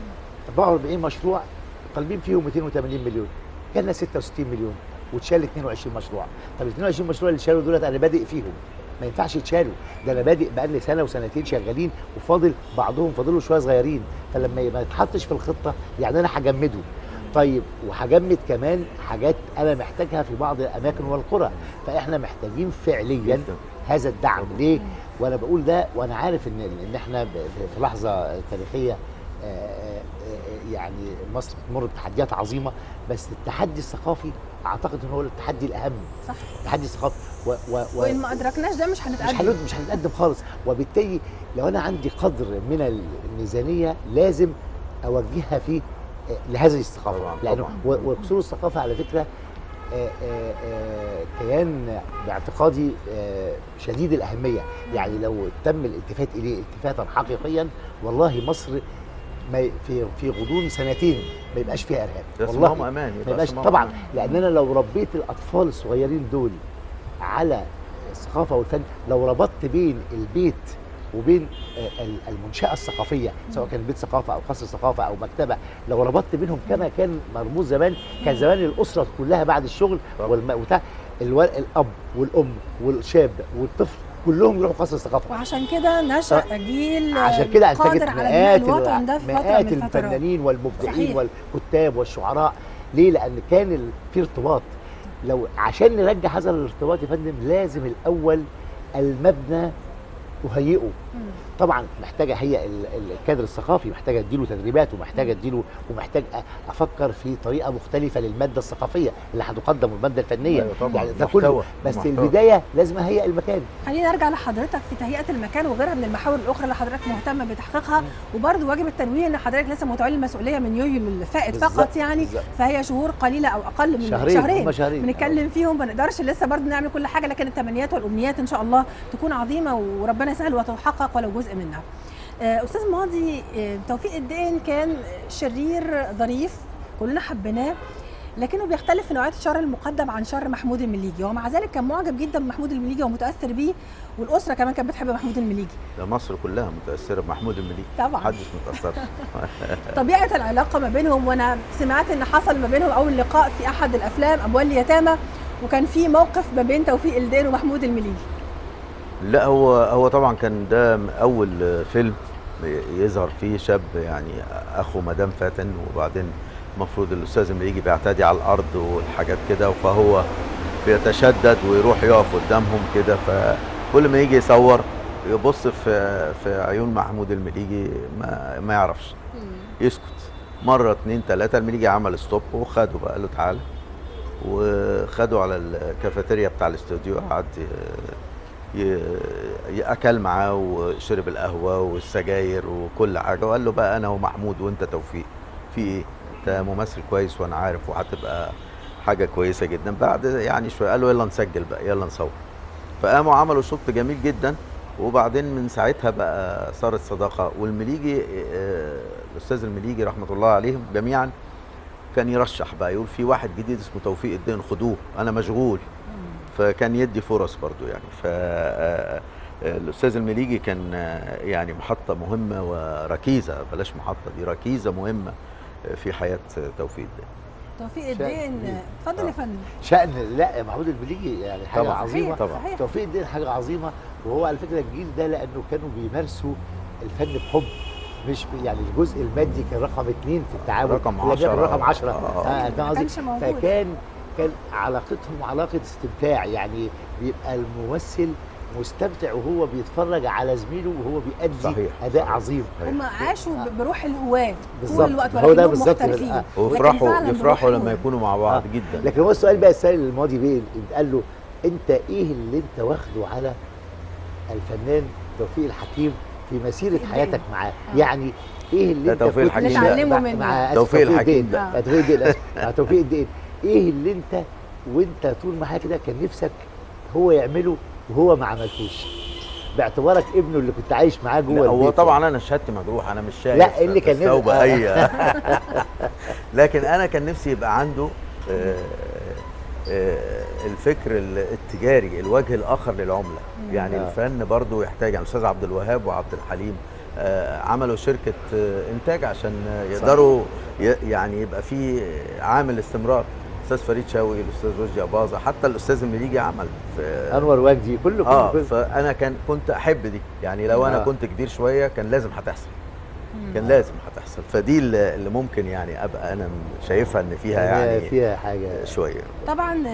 44 مشروع طالبين فيهم 280 مليون جالنا 66 مليون واتشال 22 مشروع طب ال 22 مشروع اللي اتشالوا دولت انا بادئ فيهم ما ينفعش يتشالوا ده انا بادئ بقالي سنه وسنتين شغالين وفاضل بعضهم فاضلوا شويه صغيرين فلما ما يتحطش في الخطه يعني انا هجمده طيب وهجمد كمان حاجات انا محتاجها في بعض الاماكن والقرى فاحنا محتاجين فعليا جداً. هذا الدعم ليه وانا بقول ده وانا عارف ان ان احنا ب- ب- في لحظه تاريخيه آه، آه، آه، يعني مصر بتمر بتحديات عظيمه بس التحدي الثقافي اعتقد ان هو التحدي الاهم صح التحدي الثقافي و و و وان ما ادركناش ده مش مش هنتقدم هنقدم مش هنتقدم خالص وبالتالي لو انا عندي قدر من الميزانيه لازم اوجهها في آه، لهذه الثقافه طبعاً، لانه طبعاً. و- وقصور الثقافه على فكره آه، آه، آه، كيان باعتقادي آه، شديد الاهميه يعني لو تم الالتفات اليه التفاتا حقيقيا والله مصر ما ي- في في غضون سنتين ما يبقاش فيها ارهاب ده والله اسمهم امان ما يبقاش طبعا لان انا لو ربيت الاطفال الصغيرين دول على الثقافه والفن لو ربطت بين البيت وبين آه، ال- المنشاه الثقافيه سواء كان بيت ثقافه او قصر ثقافه او مكتبه لو ربطت بينهم كما كان مرموز زمان كان زمان الاسره كلها بعد الشغل طبعا. والم... وبتاع الو... الاب والام والشاب والطفل كلهم يروحوا قصر الثقافه وعشان كده نشأ جيل عشان كده انتجت قادر على بناء مئات الوطن ده في فتره مئات من الفترات الفنانين والمبدعين صحيح. والكتاب والشعراء ليه؟ لان كان ال- في ارتباط لو عشان نرجع هذا الارتباط يا فندم لازم الاول المبنى اهيئه مم. طبعا محتاج اهيئ ال- ال- الكادر الثقافي محتاج اديله تدريبات ومحتاج اديله ومحتاج أ- افكر في طريقه مختلفه للماده الثقافيه اللي هتقدم والماده الفنيه أيوة طبعاً. يعني ده كله محتوى. بس محتوى. البدايه لازم اهيئ المكان خلينا نرجع لحضرتك في تهيئه المكان وغيرها من المحاور الاخرى اللي حضرتك مهتم بتحقيقها وبرضه واجب التنويه ان حضرتك لسه متولي المسؤوليه من يوليو اللي فائت بالظبط، فقط يعني بالظبط. فهي شهور قليله او اقل من شهرين شهرين هم شهرين بنتكلم فيهم ما نقدرش لسه برضه نعمل كل حاجه لكن التمنيات والامنيات ان شاء الله تكون عظيمه وربنا يسهل وتتحقق ولو جزء منها. آه، استاذ ماضي آه، توفيق الدين كان شرير ظريف كلنا حبيناه لكنه بيختلف في نوعيه الشر المقدم عن شر محمود المليجي ومع ذلك كان معجب جدا بمحمود المليجي ومتاثر بيه والاسره كمان كانت بتحب محمود المليجي ده مصر كلها متاثره بمحمود المليجي طبعا محدش متاثر طبيعه العلاقه ما بينهم وانا سمعت ان حصل ما بينهم اول لقاء في احد الافلام اموال اليتامى وكان في موقف ما بين توفيق الدين ومحمود المليجي لا هو هو طبعا كان ده اول فيلم يظهر فيه شاب يعني اخو مدام فاتن وبعدين المفروض الاستاذ المليجي بيعتدي على الارض والحاجات كده فهو بيتشدد ويروح يقف قدامهم كده فكل ما يجي يصور يبص في في عيون محمود المليجي ما ما يعرفش يسكت مره اتنين تلاته المليجي عمل ستوب وخده بقى قال له تعالى وخده على الكافيتيريا بتاع الاستوديو قعد ي- ي- اكل معاه وشرب القهوه والسجاير وكل حاجه وقال له بقى انا ومحمود وانت توفيق في ايه انت ممثل كويس وانا عارف وهتبقى حاجه كويسه جدا بعد يعني شويه قالوا يلا نسجل بقى يلا نصور فقاموا عملوا شوط جميل جدا وبعدين من ساعتها بقى صارت صداقه والمليجي آه، الاستاذ المليجي رحمه الله عليهم جميعا كان يرشح بقى يقول في واحد جديد اسمه توفيق الدين خدوه انا مشغول فكان يدي فرص برضو يعني ف آه، آه، الاستاذ المليجي كان آه، يعني محطه مهمه وركيزه بلاش محطه دي ركيزه مهمه آه، في حياه توفيق الدين توفيق شاء الدين كبير. اتفضل يا آه. فندم شأن لا محمود المليجي يعني حاجه طبعاً. عظيمه طبعا صحيح. توفيق الدين حاجه عظيمه وهو على فكره الجيل ده لانه كانوا بيمارسوا الفن بحب مش ب- يعني الجزء المادي كان رقم اثنين في التعامل رقم هو كان 10. رقم 10 آه. اه فاهم ما قصدي؟ كانش موجود فكان كان علاقتهم علاقه استمتاع يعني بيبقى الممثل مستمتع وهو بيتفرج على زميله وهو بيأدي صحيح. اداء صحيح. عظيم هم عاشوا ب- بروح الهواه طول بالظبط. الوقت هو ده ولكنهم بالظبط اللي- محترفين آه. ويفرحوا فعلاً يفرحوا بروح لما هو. يكونوا مع بعض آه. جدا لكن هو السؤال بقى السؤال الماضي بيه قال له انت ايه اللي انت واخده على الفنان توفيق الحكيم في مسيره الدين. حياتك معاه آه. يعني ايه اللي ده انت توفيق كنت- الحكيم اللي اتعلمه مع- منه. مع آسف توفيق الحكيم الدين. ده. مع توفيق الدين آسف. مع توفيق الدين ايه اللي انت وانت طول معاه كده كان نفسك هو يعمله وهو ما عملتوش باعتبارك ابنه اللي كنت عايش معاه جوه لا هو البيت. طبعا انا شهادتي مجروح انا مش شايف لا، اللي في كان نفسي- الثوبة اي لكن انا كان نفسي يبقى عنده آه، آه، الفكر ال- التجاري الوجه الاخر للعمله يعني آه. الفن برضو يحتاج يعني الاستاذ عبد الوهاب وعبد الحليم آه، عملوا شركه آه، انتاج عشان آه، يقدروا ي- يعني يبقى في عامل استمرار الاستاذ فريد شوقي الاستاذ رشدي اباظه حتى الاستاذ المليجي عمل في انور وجدي كله اه كله- كله فانا كان كنت احب دي يعني لو انا آه. كنت كبير شويه كان لازم هتحصل مم. كان لازم هتحصل فدي اللي اللي ممكن يعني ابقى انا شايفها ان فيها يعني يعني فيها حاجه شويه طبعا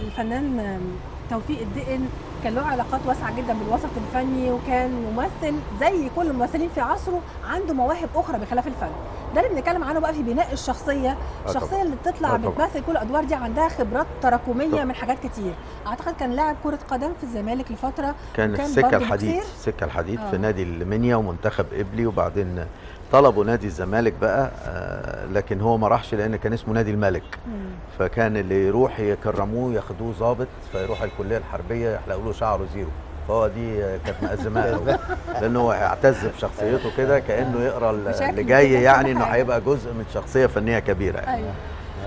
الفنان توفيق الدقن كان له علاقات واسعه جدا بالوسط الفني وكان ممثل زي كل الممثلين في عصره عنده مواهب اخرى بخلاف الفن ده اللي بنتكلم عنه بقى في بناء الشخصيه الشخصيه اللي بتطلع آه طبعاً. بتمثل كل الادوار دي عندها خبرات تراكميه طبعاً. من حاجات كتير اعتقد كان لاعب كره قدم في الزمالك لفتره كان وكان السكه برضه الحديد بوكسير؟ السكه الحديد آه. في نادي المنيا ومنتخب قبلي وبعدين طلبوا نادي الزمالك بقى آه، لكن هو ما راحش لان كان اسمه نادي الملك مم. فكان اللي يروح يكرموه ياخدوه ظابط فيروح الكليه الحربيه يحلقوا له شعره زيرو فهو دي كانت مأزماه قوي لان هو اعتز بشخصيته كده كانه يقرا بشكل اللي كده جاي كل يعني انه حاجة. هيبقى جزء من شخصيه فنيه كبيره يعني. ايوه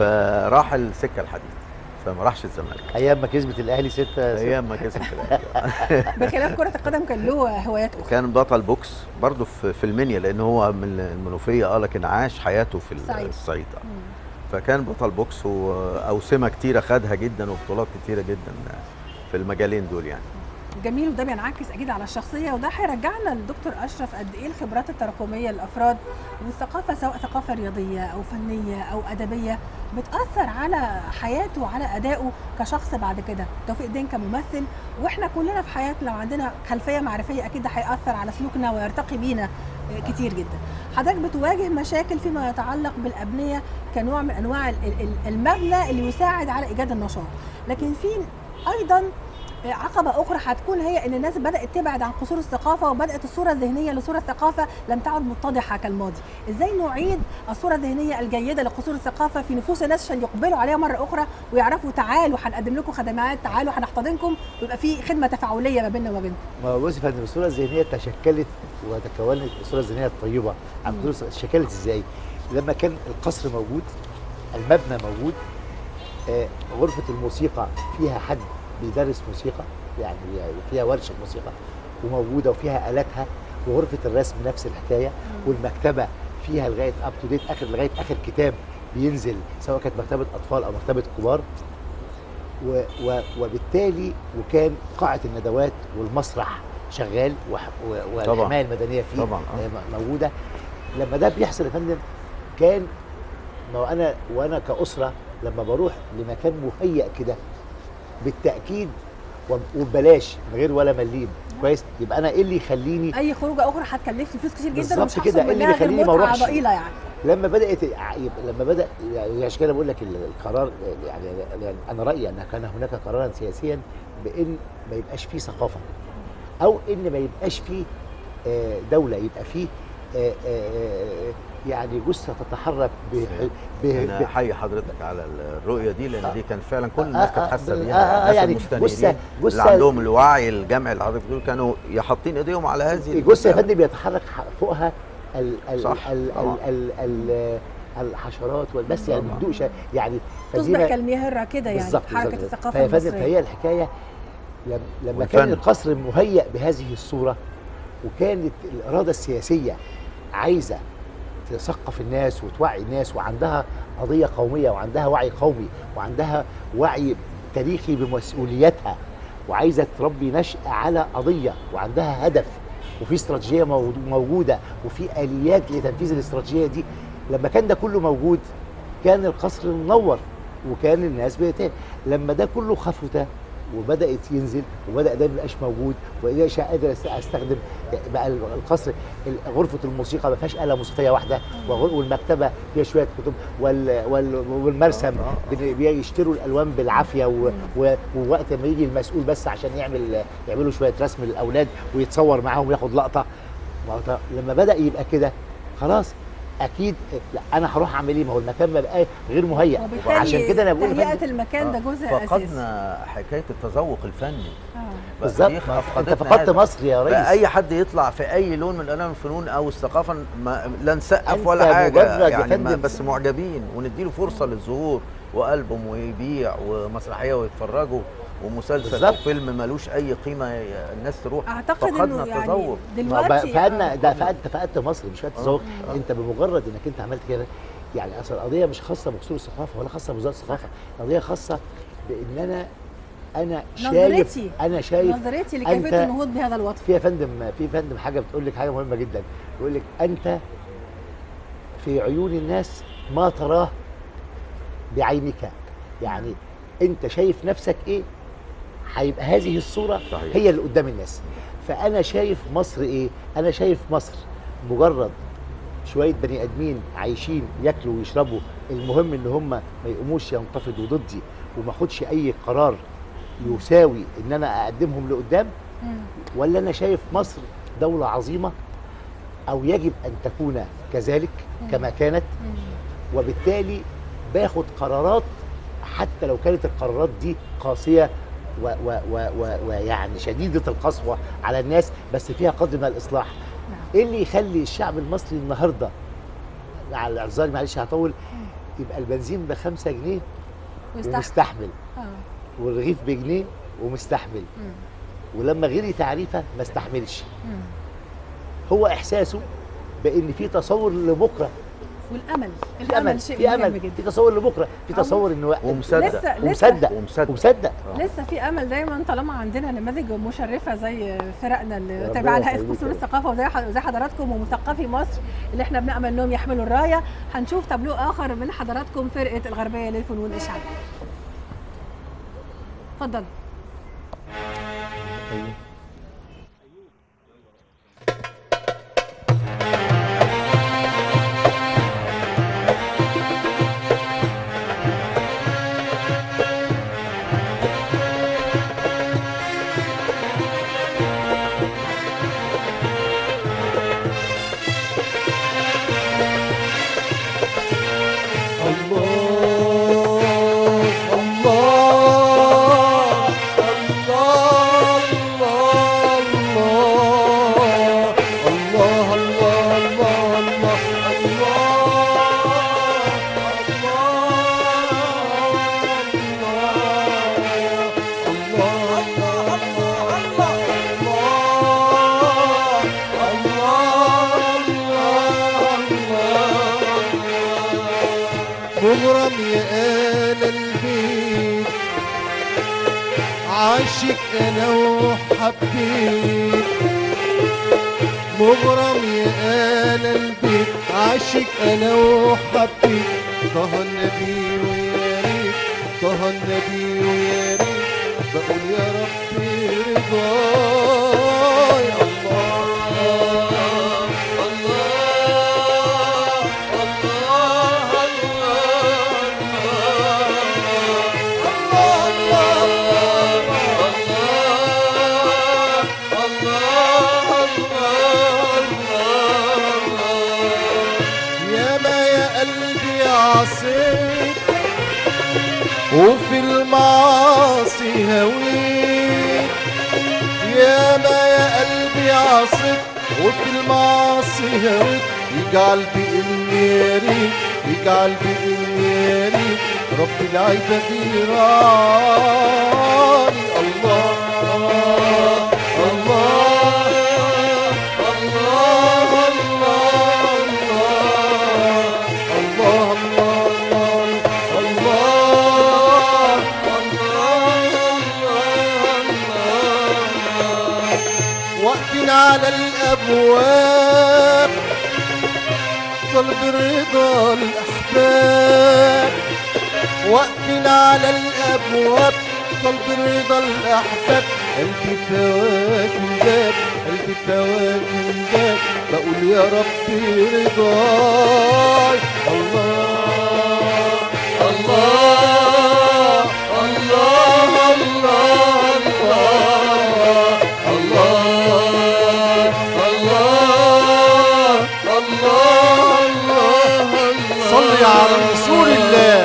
فراح السكه الحديد فما راحش الزمالك ايام ما كسبت الاهلي ستة ايام ما كسب في الأهلي. بخلاف كره القدم كان له هوايات اخرى كان بطل بوكس برضه في في المنيا لان هو من المنوفيه اه لكن عاش حياته في الصعيد. الصعيد آه. مم. فكان بطل بوكس واوسمه كتيره خدها جدا وبطولات كتيره جدا في المجالين دول يعني جميل وده بينعكس اكيد على الشخصيه وده هيرجعنا للدكتور اشرف قد ايه الخبرات التراكميه للافراد والثقافه سواء ثقافه رياضيه او فنيه او ادبيه بتاثر على حياته وعلى ادائه كشخص بعد كده توفيق الدين كممثل واحنا كلنا في حياتنا لو عندنا خلفيه معرفيه اكيد ده هياثر على سلوكنا ويرتقي بينا آه، كتير جدا حضرتك بتواجه مشاكل فيما يتعلق بالابنيه كنوع من انواع ال- ال- المبنى اللي يساعد على ايجاد النشاط لكن في ايضا عقبة أخرى هتكون هي إن الناس بدأت تبعد عن قصور الثقافة وبدأت الصورة الذهنية لصورة الثقافة لم تعد متضحة كالماضي، إزاي نعيد الصورة الذهنية الجيدة لقصور الثقافة في نفوس الناس عشان يقبلوا عليها مرة أخرى ويعرفوا تعالوا هنقدم لكم خدمات، تعالوا هنحتضنكم ويبقى في خدمة تفاعلية ما بيننا وما بينكم. ما هو بص يا فندم الصوره الذهنيه تشكلت وتكونت الصوره الذهنيه الطيبه عن مم. الصورة- تشكلت ازاي؟ لما كان القصر موجود المبنى موجود آه، غرفه الموسيقى فيها حد بيدرس موسيقى يعني فيها ورشه موسيقى وموجوده وفيها الاتها وغرفه الرسم نفس الحكايه والمكتبه فيها لغايه اب تو ديت اخر لغايه اخر كتاب بينزل سواء كانت مكتبه اطفال او مكتبه كبار و و وبالتالي وكان قاعه الندوات والمسرح شغال وح- و- طبعاً. والحمايه المدنيه فيه طبعاً، آه. آه، م- موجوده لما ده بيحصل يا فندم كان ما هو انا وانا كاسره لما بروح لمكان مهيأ كده بالتاكيد و- وببلاش من غير ولا مليم كويس يبقى انا ايه اللي يخليني أي خروجة أخرى هتكلفني فلوس كتير جدا بالظبط ومش هحصل كده، إيه اللي منها غير بيخليني ما متعة أروحش؟ ضئيلة يعني. لما بدات ع- يبقى- لما بدا يعني عشان كده بقول لك ال- القرار يعني يعني انا رايي ان كان هناك قرارا سياسيا بان ما يبقاش فيه ثقافه او ان ما يبقاش فيه آه، دوله يبقى فيه آه، آه، يعني جثه تتحرك ب ب- انا ب- احيي حضرتك على الرؤيه دي لان دي كان فعلا كل آه، الناس آه، كانت حاسه بال- بيها آه، آه، الناس يعني المستنيرين جثه اللي جثه عندهم الوعي الجمعي اللي حضرتك بتقول كانوا حاطين ايديهم على هذه جثه يا المسألة. فندم بيتحرك ح- فوقها ال ال صح، ال طبعاً. ال ال ال الحشرات والبس يعني طبعاً. بتدوق شا- يعني تصبح فدينا- كالمياه الراكدة يعني بالظبط حركة بالظبط. الثقافة فهي فندم المصرية. فهي الحكايه لم- لما كان والفن. القصر مهيأ بهذه الصوره وكانت الاراده السياسيه عايزه تثقف الناس وتوعي الناس وعندها قضيه قوميه وعندها وعي قومي وعندها وعي تاريخي بمسؤولياتها وعايزه تربي نشأ على قضيه وعندها هدف وفي استراتيجيه مو- موجوده وفي اليات لتنفيذ الاستراتيجيه دي لما كان ده كله موجود كان القصر منور وكان الناس بت... لما ده كله خفت وبدات ينزل وبدا ده مبقاش موجود وبقاش قادر أست- استخدم بقى ال- القصر ال- غرفه الموسيقى ما فيهاش اله موسيقيه واحده وغر- والمكتبه فيها شويه كتب وال... وال... والمرسم بن- بيشتروا الالوان بالعافيه و... و... ووقت ما يجي المسؤول بس عشان يعمل يعملوا شويه رسم للاولاد ويتصور معاهم وياخد لقطه ما هو ده- لما بدا يبقى كده خلاص اكيد لا انا هروح اعمل ايه ما هو المكان ما بقى غير مهيأ وبالتالي وعشان كده انا بقول يا تهيئة فندم- المكان ده جزء أساسي. فقدنا حكايه التذوق الفني آه. بقى بالظبط دي ما انت أفقدتنا فقدت هذا. مصر يا بقى ريس اي حد يطلع في اي لون من الوان الفنون او الثقافه ما لا نسقف أنت ولا حاجه مجرد يا يعني ما فندم- بس معجبين ونديله فرصه للظهور والبوم ويبيع ومسرحيه ويتفرجوا ومسلسل بالظبط. وفيلم ملوش اي قيمه الناس تروح اعتقد فقدنا انه يعني التذوق ما بقى- دلوقتي فقدنا آه. ده فقدت فقدت مصر مش فقدت تذوق آه. انت بمجرد انك انت عملت كده يعني اصل القضيه مش خاصه بقصور الثقافه ولا خاصه بوزاره الثقافه القضيه خاصه بان انا انا شايف نظرتي. انا شايف نظرتي أنت- لكيفيه النهوض بهذا الوطن في يا فندم في فندم حاجه بتقول لك حاجه مهمه جدا يقول لك انت في عيون الناس ما تراه بعينك يعني انت شايف نفسك ايه هيبقى هذه الصوره صحيح. هي اللي قدام الناس فانا شايف مصر ايه انا شايف مصر مجرد شويه بني ادمين عايشين ياكلوا ويشربوا المهم ان هم ما يقوموش ينتفضوا ضدي وما اخدش اي قرار يساوي ان انا اقدمهم لقدام مم. ولا انا شايف مصر دولة عظيمة او يجب ان تكون كذلك كما كانت مم. وبالتالي باخد قرارات حتى لو كانت القرارات دي قاسية و- و- و- و- ويعني شديدة القسوة على الناس بس فيها قدر من الإصلاح نعم. إيه اللي يخلي الشعب المصري النهاردة على الاعذار معلش هطول يبقى البنزين بخمسة جنيه ويستحمل ومستحمل اه والرغيف بجنيه ومستحمل مم. ولما غيري تعريفه ما استحملش مم. هو احساسه بان في تصور لبكره والامل في الامل امل شيء في مهم امل جدا في تصور لبكره في أمل. تصور انه ومصدق لسه لسه ومصدق ومصدق ومصدق آه. لسه في امل دايما طالما عندنا نماذج مشرفه زي فرقنا اللي ربنا تابعه لهيئه يخليك قصور يا رب. الثقافه وزي ح- زي حضراتكم ومثقفي مصر اللي احنا بنامل انهم يحملوا الرايه هنشوف تابلو اخر من حضراتكم فرقه الغربيه للفنون الشعبيه اتفضل الله الله الله الله الله الله الله مغرم يا آل البيت عاشق أنا وحبيت مغرم يا آل البيت عاشق أنا وحبيت طه النبي ويا ريت طه النبي ويا ريت بقول يا ربي رضاي الله الله الله يا ما يا قلبي عصيت وفي المعاصي هويت يا ما يا قلبي عصيت وفي المعاصي هويت يجعل بإني يا ريت يجعل بإني يا ريت رب العباد يراعي الله الله الله الله الله الله واقفين على الابواب طلب رضا الاحباب واقفين على الابواب طلب رضا الاحباب قلبي فواك جاب قلبي فواك جاب بقول يا ربي رضاي الله الله الله الله الله الله الله الله صلي على رسول الله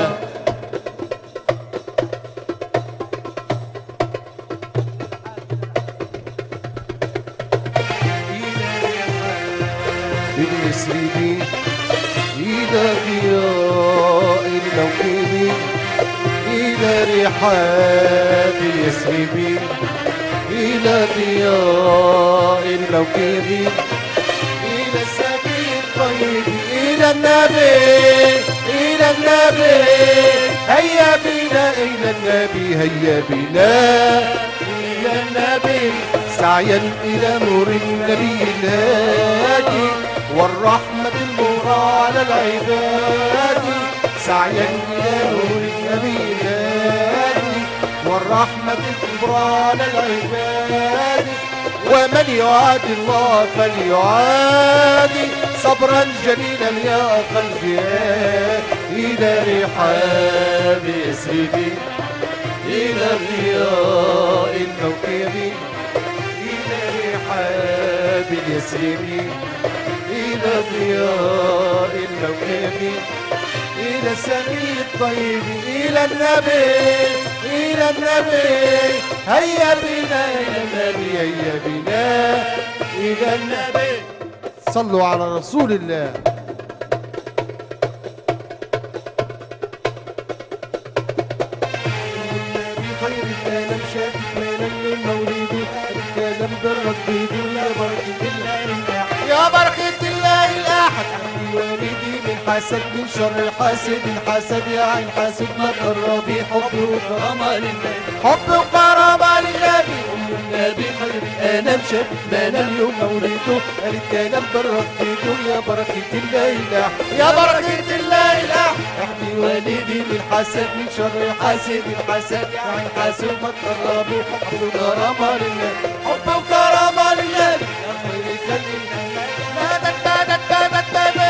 بنسري بيه إيدك يا الموكبي إلى رحاب اليسربين إلى ضياء الموكب إلى السبيل الطيب إلى النبي إلى النبي هيا بنا إلى النبي هيا بنا إلى النبي سعيا إلى نور النبي الهادي والرحمة المرى على العباد سعيا إلى نور النبي الهادي والرحمة الكبرى على العباد ومن يعادي الله فليعادي صبرا جليلا يا قلبي إلى رحاب يسربي إلى ضياء الموكب إلى رحاب اليسربي إلى ضياء الموكب إلى السميع الطيب إلى النبي إلى النبي هيا بنا إلى النبي هيا بنا إلى النبي صلوا على رسول الله النبي خير الكلام شافي كلام من مولده الكلام بالرديد يا بركة الله الأحد يا بركة الله الأحد أحمي والدي من حسد من شر حاسد حسد يا عين حاسد ما تقربي حب وكرامة للنبي حب وكرامة للنبي أم النبي خير الأنام شاف بنا اليوم مولده قال الكلام بالرديد يا بركة الله الأحد يا بركة الله الأحد احمي والدي من حسد من شر حاسد حسد يا عين حاسد ما تقربي حب وكرامة للنبي حب وكرامة للنبي يا خير خلق الله مدد مدد مدد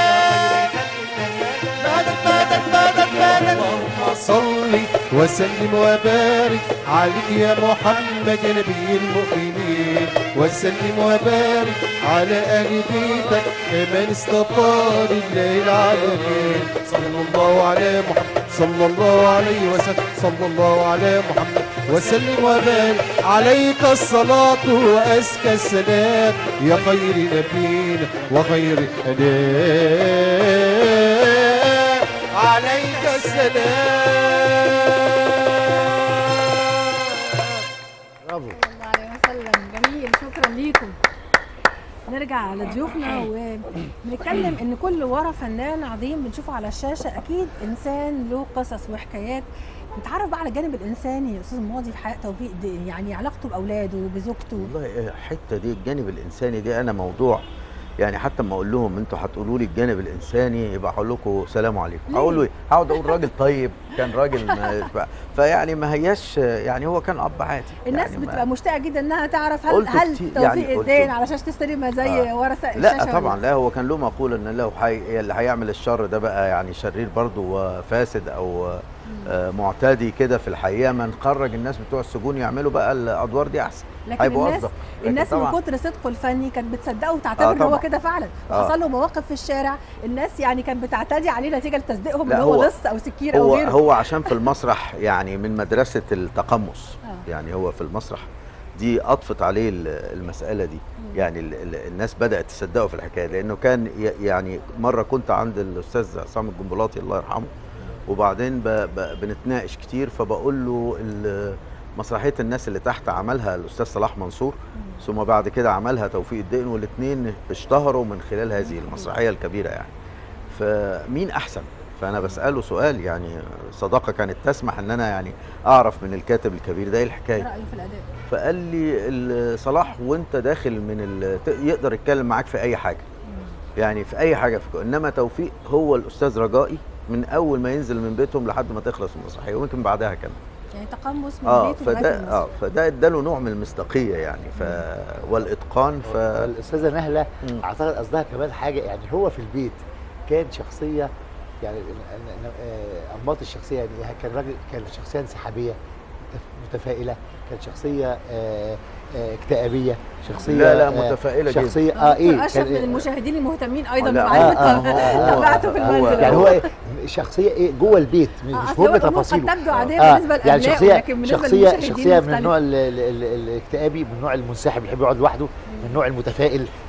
مدد مدد مدد مدد اللهم صل وسلم وبارك عليك يا محمد يا نبي المؤمنين وسلم وبارك على آل بيتك من اصطفى لله العالمين صلى الله على محمد صلى الله عليه وسلم صلى الله على محمد وسلم وبارك عليك الصلاة وأزكى السلام يا خير نبينا وخير الأنام عليك السلام برافو صلى الله عليه وسلم جميل شكرا ليكم نرجع على ضيوفنا ونتكلم ان كل ورا فنان عظيم بنشوفه على الشاشه اكيد انسان له قصص وحكايات نتعرف بقى على الجانب الانساني يا استاذ ماضي في حياه توفيق الدين يعني علاقته باولاده بزوجته والله الحته دي الجانب الانساني دي انا موضوع يعني حتى ما اقول لهم انتوا هتقولوا لي الجانب الانساني يبقى هقول لكم سلام عليكم ليه؟ هقول له ايه هقعد اقول راجل طيب كان راجل ما ف- فيعني ما هياش يعني هو كان اب عادي الناس يعني ما- بتبقى مشتاقه جدا انها تعرف هل قلت هل كتير- توفيق يعني قلت- الدين على شاشه السينما زي آه. ورا الشاشه لا ولا طبعا لا هو كان له مقوله ان لو حي... اللي هيعمل الشر ده بقى يعني شرير برضه وفاسد او آه، معتدي كده في الحقيقه ما نخرج الناس بتوع السجون يعملوا بقى الادوار دي احسن لكن هيبقوا الناس أصدق. لكن الناس من طبعاً كتر صدقه الفني كانت بتصدقه وتعتبر آه ان هو طبعاً. كده فعلا آه. وحصل له مواقف في الشارع الناس يعني كانت بتعتدي عليه نتيجه لتصديقهم لا، ان هو هو- لص او سكير او هو غيره هو عشان في المسرح يعني من مدرسه التقمص آه. يعني هو في المسرح دي اضفت عليه ال- المساله دي يعني ال- ال- الناس بدات تصدقه في الحكايه لانه كان ي- يعني مره كنت عند الاستاذ عصام الجنبلاطي الله يرحمه وبعدين ب ب بنتناقش كتير فبقول له ال- مسرحيه الناس اللي تحت عملها الاستاذ صلاح منصور ثم بعد كده عملها توفيق الدقن والاثنين اشتهروا من خلال هذه المسرحيه الكبيره يعني فمين احسن فانا بساله سؤال يعني صداقه كانت تسمح ان انا يعني اعرف من الكاتب الكبير ده ايه الحكايه رايه في الاداء فقال لي ال- صلاح وانت داخل من ال- ت- يقدر يتكلم معاك في اي حاجه يعني في اي حاجه في انما توفيق هو الاستاذ رجائي من اول ما ينزل من بيتهم لحد ما تخلص المسرحيه ويمكن بعدها كمان يعني تقمص من اه بيته لغايه فده المسرح. اه فده اداله نوع من المصداقيه يعني ف والاتقان ف الاستاذه نهله مم. اعتقد قصدها كمان حاجه يعني هو في البيت كان شخصيه يعني ن- ن- آه، انماط الشخصيه يعني كان راجل كان شخصيه انسحابيه متف- متفائله كانت شخصيه آه، آه، اكتئابيه شخصيه لا لا آه، متفائله جدا شخصيه آه، اه دكتور ايه اشرف من كان المشاهدين المهتمين ايضا لا، بمعرفه آه، آه، هو- تابعته في هو- المنزل يعني أهو. هو إيه؟ شخصيه ايه جوه البيت مش آه، مش أصل هو مهم الأمور تفاصيله قد تبدو عاديه آه، بالنسبه يعني للابناء شخصيه ولكن بالنسبه شخصيه للمشاهدين شخصيه من مختلف. النوع ال- ال- ال- الاكتئابي من النوع المنسحب يحب يقعد لوحده من النوع المتفائل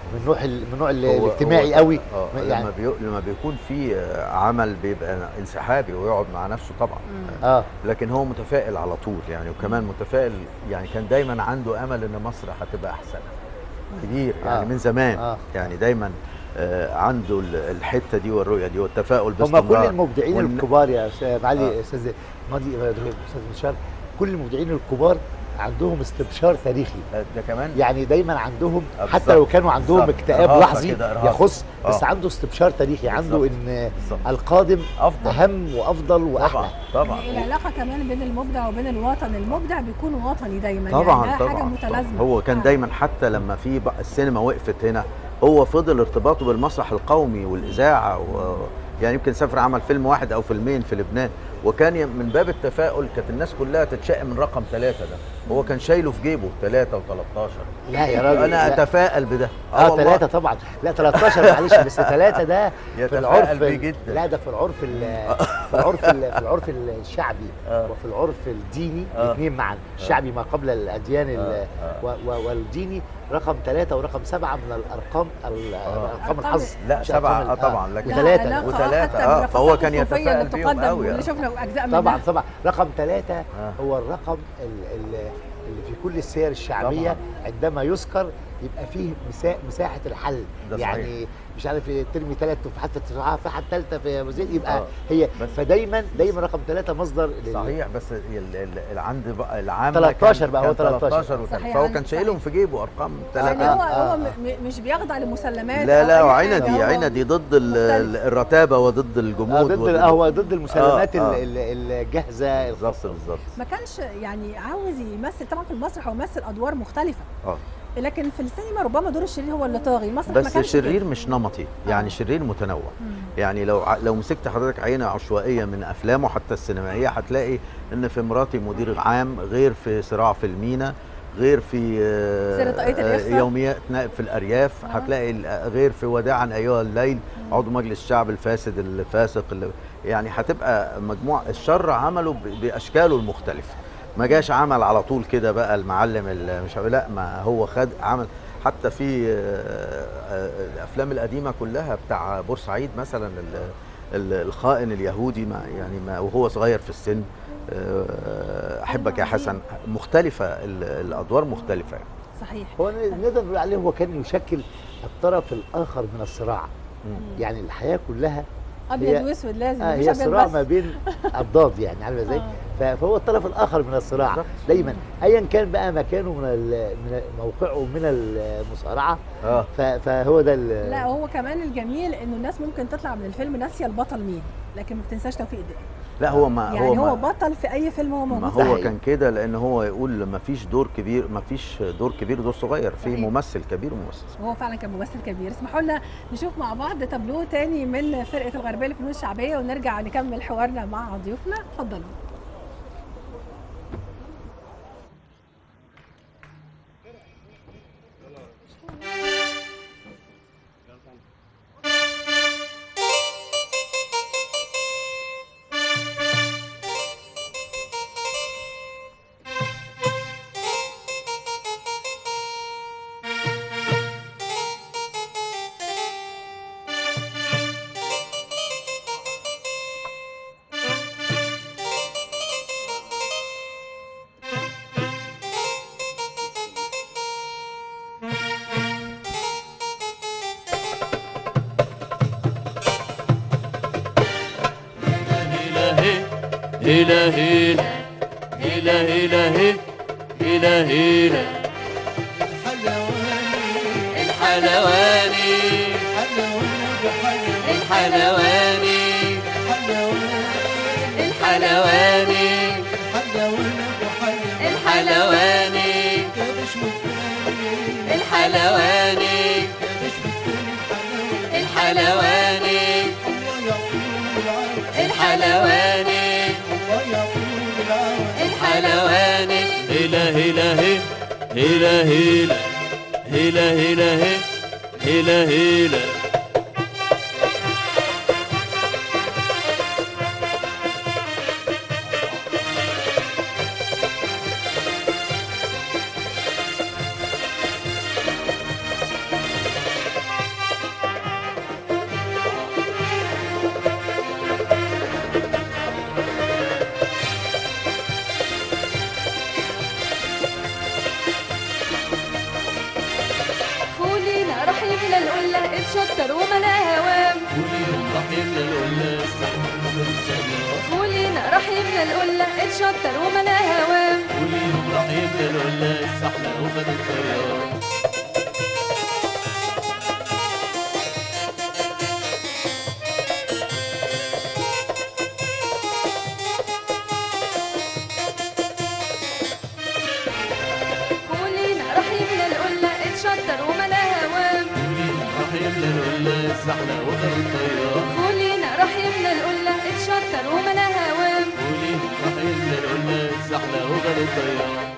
من نوع ال- من نوع ال- هو- الاجتماعي هو- قوي اه يعني لما بي... لما بيكون في آه، عمل بيبقى انسحابي ويقعد مع نفسه طبعا اه لكن هو متفائل على طول يعني وكمان متفائل يعني كان دايما عنده امل ان مصر هتبقى احسن كبير يعني آه. من زمان آه. يعني دايما آه، عنده ال- الحته دي والرؤيه دي والتفاؤل هم كل باستمرار المبدعين والن- الكبار يا استاذ معالي آه. استاذ ماضي استاذ مشار كل المبدعين الكبار عندهم استبشار تاريخي آه، ده كمان يعني دايما عندهم آه، حتى بالظبط. لو كانوا عندهم بالظبط. اكتئاب إرهاصة لحظي كده، إرهاصة. يخص بس آه. عنده استبشار تاريخي عنده بالظبط. ان بالظبط. القادم افضل اهم وافضل واحلى طبعا طبعا يعني العلاقه كمان بين المبدع وبين الوطن المبدع بيكون وطني دايما طبعا يعني ده طبعا حاجه طبعاً. متلازمه هو كان آه. دايما حتى لما في بقى السينما وقفت هنا هو فضل ارتباطه بالمسرح القومي والاذاعه و... يعني يمكن سافر عمل فيلم واحد او فيلمين في لبنان وكان ي- من باب التفاؤل كانت الناس كلها تتشائم من رقم ثلاثة ده هو كان شايله في جيبه ثلاثة و13 لا يا راجل انا لا. اتفائل بده اه والله. ثلاثة طبعا لا 13 معلش بس ثلاثة ده في يتفائل العرف بيه ال- جدا. لا ده في العرف ال- في العرف ال- في العرف الشعبي آه. وفي العرف الديني آه. الاثنين معا الشعبي ما قبل الاديان ال- آه. آه. و- و- والديني رقم ثلاثة ورقم سبعة من الارقام ال- ارقام أرقام- الحظ لا مش سبعة أرقام اه ال- طبعا لكن لها وثلاثة. علاقة وثلاثة، حتى آه، فهو بالرقصات كان الصوفية يتفائل اللي بيهم تقدم قوي، واللي آه. شفنا اجزاء منها طبعا طبعا رقم ثلاثة آه. هو الرقم ال- ال- اللي في كل السير الشعبية طبعاً. عندما يذكر يبقى فيه مسا- مساحة الحل ده صحيح. يعني مش عارف ترمي ثلاث تفاحات في التفاحة التفاحة الثالثة في أبو زيد يبقى آه. هي بس- فدايما دايما رقم ثلاثة مصدر لل- صحيح بس ال- ال- اللي عند بقى العام 13 بقى هو 13. 13 وكان صحيح، فهو عندك كان شايلهم في جيبه ارقام يعني ثلاثة هو آه. هو م- م- مش بيخضع لمسلمات لا أو لا أي وعندي حاجة، هو عندي ضد ال- ال- الرتابه وضد آه الجمود ضد وضد- هو ضد المسلمات آه، آه. ال- ال- الجاهزة بالظبط بالظبط ما كانش يعني عاوز يمثل طبعا في المسرح هو مثل ادوار مختلفه اه لكن في السينما ربما دور الشرير هو اللي طاغي المسرح ما بس كانش الشرير كده. مش نمطي يعني آه. شرير متنوع مم. يعني لو ع- لو مسكت حضرتك عينه عشوائيه من افلامه حتى السينمائيه هتلاقي ان في مراتي مدير عام غير في صراع في المينا غير في آه، سر طاقية آه، الإخفاء. يوميات نائب في الارياف آه. هتلاقي ال- غير في وداعا ايها الليل عضو مجلس الشعب الفاسد الفاسق اللي يعني هتبقى مجموع الشر عمله ب- باشكاله المختلفه ما جاش عمل على طول كده بقى المعلم ال- مش عارف- لا ما هو خد عمل حتى في آه، آه، الافلام القديمه كلها بتاع بورسعيد مثلا ال- ال- الخائن اليهودي ما يعني ما وهو صغير في السن آه، احبك يا حسن مختلفه ال- الادوار مختلفه يعني. صحيح هو نقدر نقول عليه هو كان يشكل الطرف الآخر من الصراع مم. يعني الحياة كلها ابيض هي- واسود لازم آه مفيش هي ابيض صراع بس ما بين الضاد يعني عارفه ازاي؟ آه. ف- فهو الطرف الاخر من الصراع بالظبط. دايما ايا كان بقى مكانه من ال- من موقعه من المصارعه اه ف- فهو ده ال- لا هو كمان الجميل انه الناس ممكن تطلع من الفيلم ناسيه البطل مين لكن ما بتنساش توفيق الدين لا هو ما يعني هو, هو, ما بطل في اي فيلم هو ما موجود هو صحيح. كان كده لان هو يقول ما فيش دور كبير ما فيش دور كبير ودور صغير في صحيح. ممثل كبير وممثل صغير. هو فعلا كان ممثل كبير اسمحوا لنا نشوف مع بعض تابلو تاني من فرقه الغربيه للفنون الشعبيه ونرجع نكمل حوارنا مع ضيوفنا اتفضلوا إلهي إلهي إلهي إلهي إلهي الحلواني الحلواني الحلواني الحلواني الحلواني الحلواني الحلواني الحلواني إله إله إله إله إله إله إله اتشطر وملا هوام وليهم راح يملى القلة الزحمة وبدل الطيار ولينا راح يملى القلة اتشطر وملا هوام وليهم راح يملى القلة الزحمة وبدل الطيار ولينا راح يملى القلة اتشطر وملا هوام وليهم راح يملى القلة الزحمة وبدل الطيار ولينا راح يملى القلة اتشطر وملا هوام وليهم راح يملى القلة الزحمة وبدل الطيار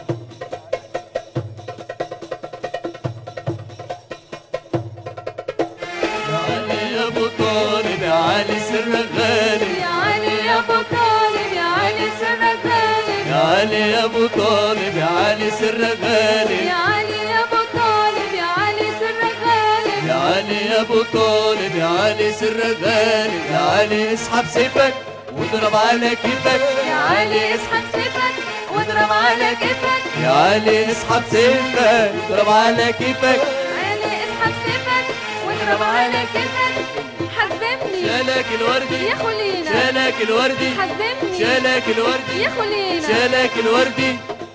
يا علي يا ابو طالب يا علي سرك غالي يا علي يا ابو طالب يا علي سرك غالي يا علي يا ابو طالب يا علي سرك غالي يا علي يا ابو طالب يا علي سرك غالي يا علي يا ابو طالب يا علي سرك غالي يا علي اسحب سيفك واضرب على كيفك يا علي اسحب سيفك واضرب على كيفك يا علي اسحب سيفك واضرب على كيفك علي اسحب سيفك واضرب على كيفك حزمني شالك الوردي يا خلينا شالك الوردي حزمني شالك الوردي يا خلينا شالك الوردي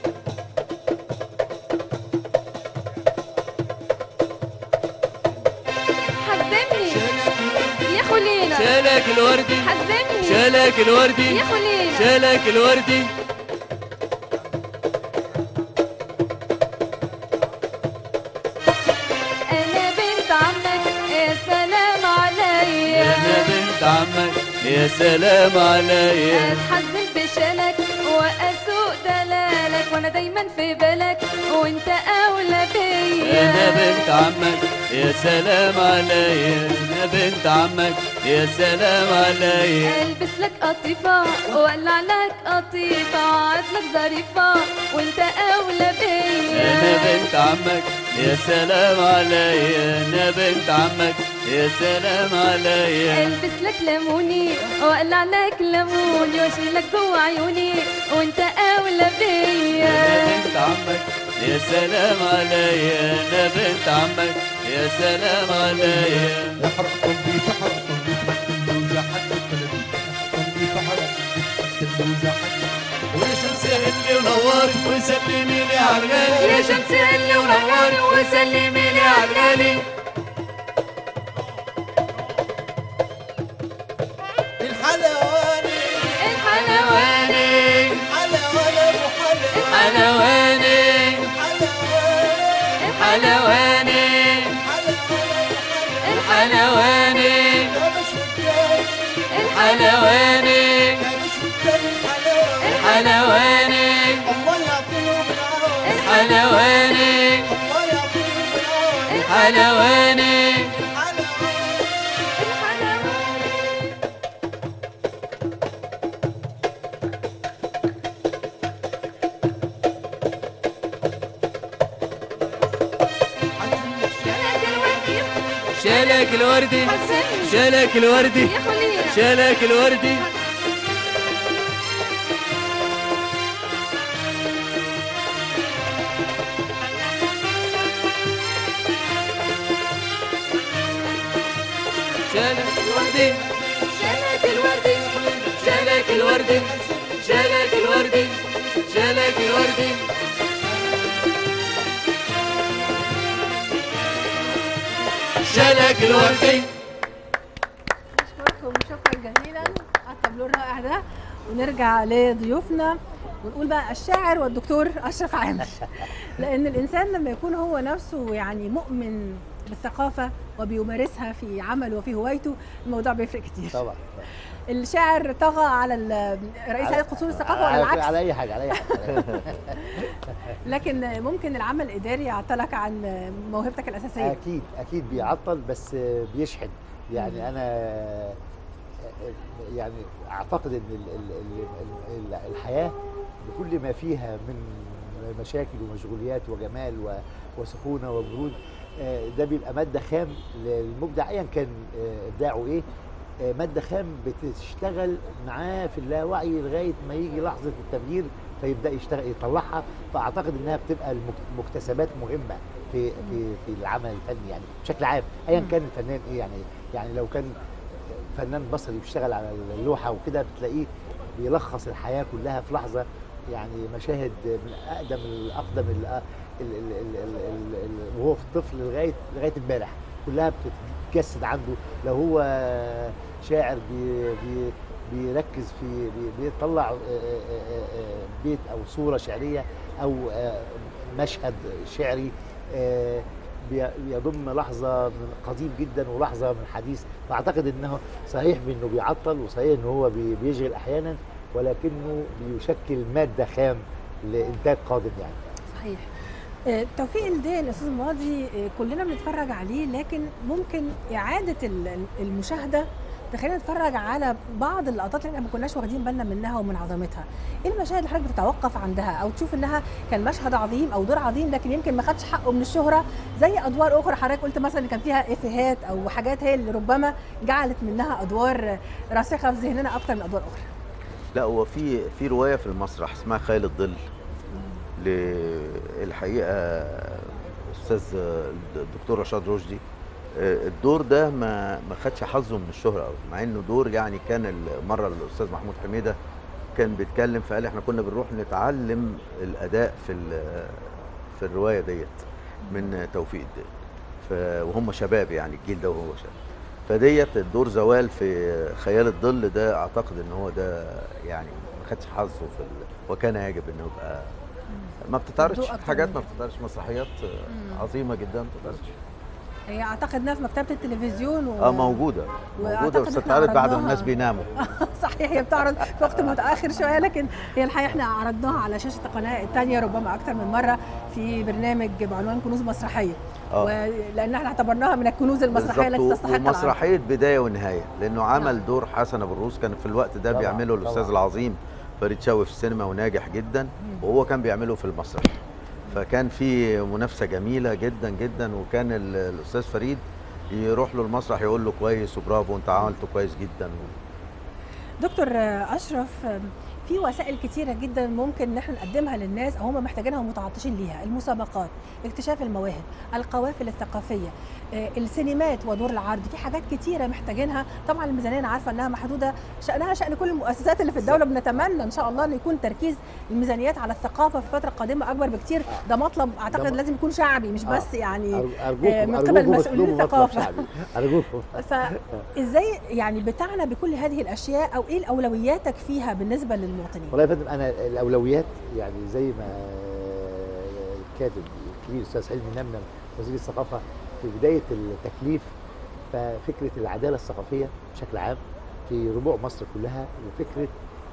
حزمني يا خلينا شالك الوردي حزمني شالك الوردي يا خلينا شالك الوردي انا بنت عمك يا سلام عليا انا بنت عمك يا سلام عليا اتحزن بشلك واسوق دلالك وانا دايما في بالك وانت اولى بيا انا بنت عمك يا سلام عليا انا بنت عمك يا سلام عليا البس لك قطيفة وولع لك قطيفة وعد لك ظريفة وانت اولى بيا انا بنت عمك يا سلام عليا انا بنت عمك يا سلام عليا البس لك ليموني واقلع لك ليموني واشيل لك جوا عيوني وانت اولى انا بيا بنت عمك يا سلام عليا انا بنت عمك يا سلام عليا يحرق قلبي تحرق قلبي تحت اللوزة حتى التلاتين قلبي تحرق تحت اللوزة حتى ويا شمس اللي ونوري وسلمي لي على الغالي يا شمس اللي ونوري وسلمي لي على الغالي الحلواني الحلواني حلواني ابو حلواني حلواني حلواني حلواني حلواني حلواني لا مش قدامي حلواني لا مش قدامي الحلواني حلواني الله يعطيهم العون حلواني الله يعطيهم العون حلواني حلواني شالك الوردي حسني شالك الوردي يا خلينا شالك الوردي شالك الوردي شالك الوردي شالك الوردي شالك الوردي شالك الوردي شالك الوردي نشكركم شكرا جزيلا على التابلو الرائع ده ونرجع لضيوفنا ونقول بقى الشاعر والدكتور اشرف عامر لان الانسان لما يكون هو نفسه يعني مؤمن بالثقافه وبيمارسها في عمله وفي هوايته الموضوع بيفرق كتير طبعا الشاعر طغى على ال- رئيس هيئه قصور الثقافه ولا على, العكس على اي حاجه على اي حاجه لكن ممكن العمل الاداري يعطلك عن موهبتك الاساسيه اكيد اكيد بيعطل بس بيشحن يعني انا يعني اعتقد ان ال- ال- ال- ال- الحياه بكل ما فيها من مشاكل ومشغوليات وجمال و- وسخونه وبرود آه، ده بيبقى ماده خام للمبدع ايا كان آه، ابداعه ايه آه، ماده خام بتشتغل معاه في اللاوعي لغايه ما يجي لحظه التغيير فيبدا يشتغل يطلعها فاعتقد انها بتبقى المك- مكتسبات مهمه في في في العمل الفني يعني بشكل عام ايا كان الفنان ايه يعني يعني لو كان فنان بصري بيشتغل على اللوحه وكده بتلاقيه بيلخص الحياه كلها في لحظه يعني مشاهد من اقدم الاقدم ال- ال- ال- ال- ال- ال- ال- وهو في الطفل لغايه لغايه امبارح كلها بتتجسد عنده لو هو شاعر بي بي بيركز في بي- بيطلع آه، آه، آه، آه، بيت او صوره شعريه او آه، مشهد شعري آه، بي- بيضم لحظه من قديم جدا ولحظه من حديث فاعتقد انه صحيح بانه بيعطل وصحيح انه هو بي- بيشغل احيانا ولكنه بيشكل ماده خام لانتاج قادم يعني صحيح آه، توفيق الدين الاستاذ ماضي آه، كلنا بنتفرج عليه لكن ممكن اعاده ال- المشاهده تخلينا نتفرج على بعض اللقطات اللي احنا ما كناش واخدين بالنا منها ومن عظمتها ايه المشاهد اللي حضرتك بتتوقف عندها او تشوف انها كان مشهد عظيم او دور عظيم لكن يمكن ما خدش حقه من الشهره زي ادوار اخرى حضرتك قلت مثلا إن كان فيها افيهات او حاجات هي اللي ربما جعلت منها ادوار راسخه في ذهننا اكتر من ادوار اخرى لا هو في في روايه في المسرح اسمها خيال الظل للحقيقه استاذ الدكتور رشاد رشدي آه، الدور ده ما ما خدش حظه من الشهره قوي مع انه دور يعني كان مره الاستاذ محمود حميده كان بيتكلم فقال احنا كنا بنروح نتعلم الاداء في ال- في الروايه ديت من توفيق الدين ف- وهم شباب يعني الجيل ده وهو شباب فديت الدور زوال في خيال الظل ده اعتقد ان هو ده يعني ما خدش حظه في ال... وكان يجب انه يبقى ما بتتعرضش الضوء أكتر حاجات من ما كده. بتتعرضش مسرحيات عظيمه جدا ما بتتعرضش هي اعتقد انها في مكتبه التلفزيون و... اه موجوده وأعتقد موجوده بس إحنا بتتعرض بعد ما عرضناها. الناس بيناموا صحيح هي بتعرض في وقت متاخر شويه لكن هي الحقيقه احنا عرضناها على شاشه القناه الثانيه ربما اكثر من مره في برنامج بعنوان كنوز مسرحيه اه ولان احنا اعتبرناها من الكنوز المسرحيه التي بالظبط تستحق العرض ومسرحيه بدايه ونهايه لانه عمل نعم. دور حسن ابو الروس كان في الوقت ده طبعاً، بيعمله الاستاذ طبعاً. العظيم فريد شوقي في السينما وناجح جدا وهو كان بيعمله في المسرح فكان في منافسه جميله جدا جدا وكان ال- الاستاذ فريد يروح له المسرح يقول له كويس وبرافو انت عملته كويس جدا دكتور اشرف في وسائل كتيره جدا ممكن ان احنا نقدمها للناس او هم محتاجينها ومتعطشين ليها المسابقات اكتشاف المواهب القوافل الثقافيه آه، السينمات ودور العرض في حاجات كتيره محتاجينها طبعا الميزانيه انا عارفه انها محدوده شانها شان كل المؤسسات اللي في الدوله بنتمنى ان شاء الله ان يكون تركيز الميزانيات على الثقافه في الفتره القادمه اكبر بكتير ده مطلب اعتقد م- لازم يكون شعبي مش آه. بس يعني أرجو- آه، ارجوكم من قبل ارجوكم مسؤولين اطلبوا مطلب الثقافة. شعبي ارجوكم فازاي يعني بتعنى بكل هذه الاشياء او ايه الاولوياتك فيها بالنسبه للمواطنين والله يا فندم انا الاولويات يعني زي ما الكاتب الكبير الاستاذ حلمي نمنم وزير الثقافه في بدايه التكليف ففكره العداله الثقافيه بشكل عام في ربوع مصر كلها وفكره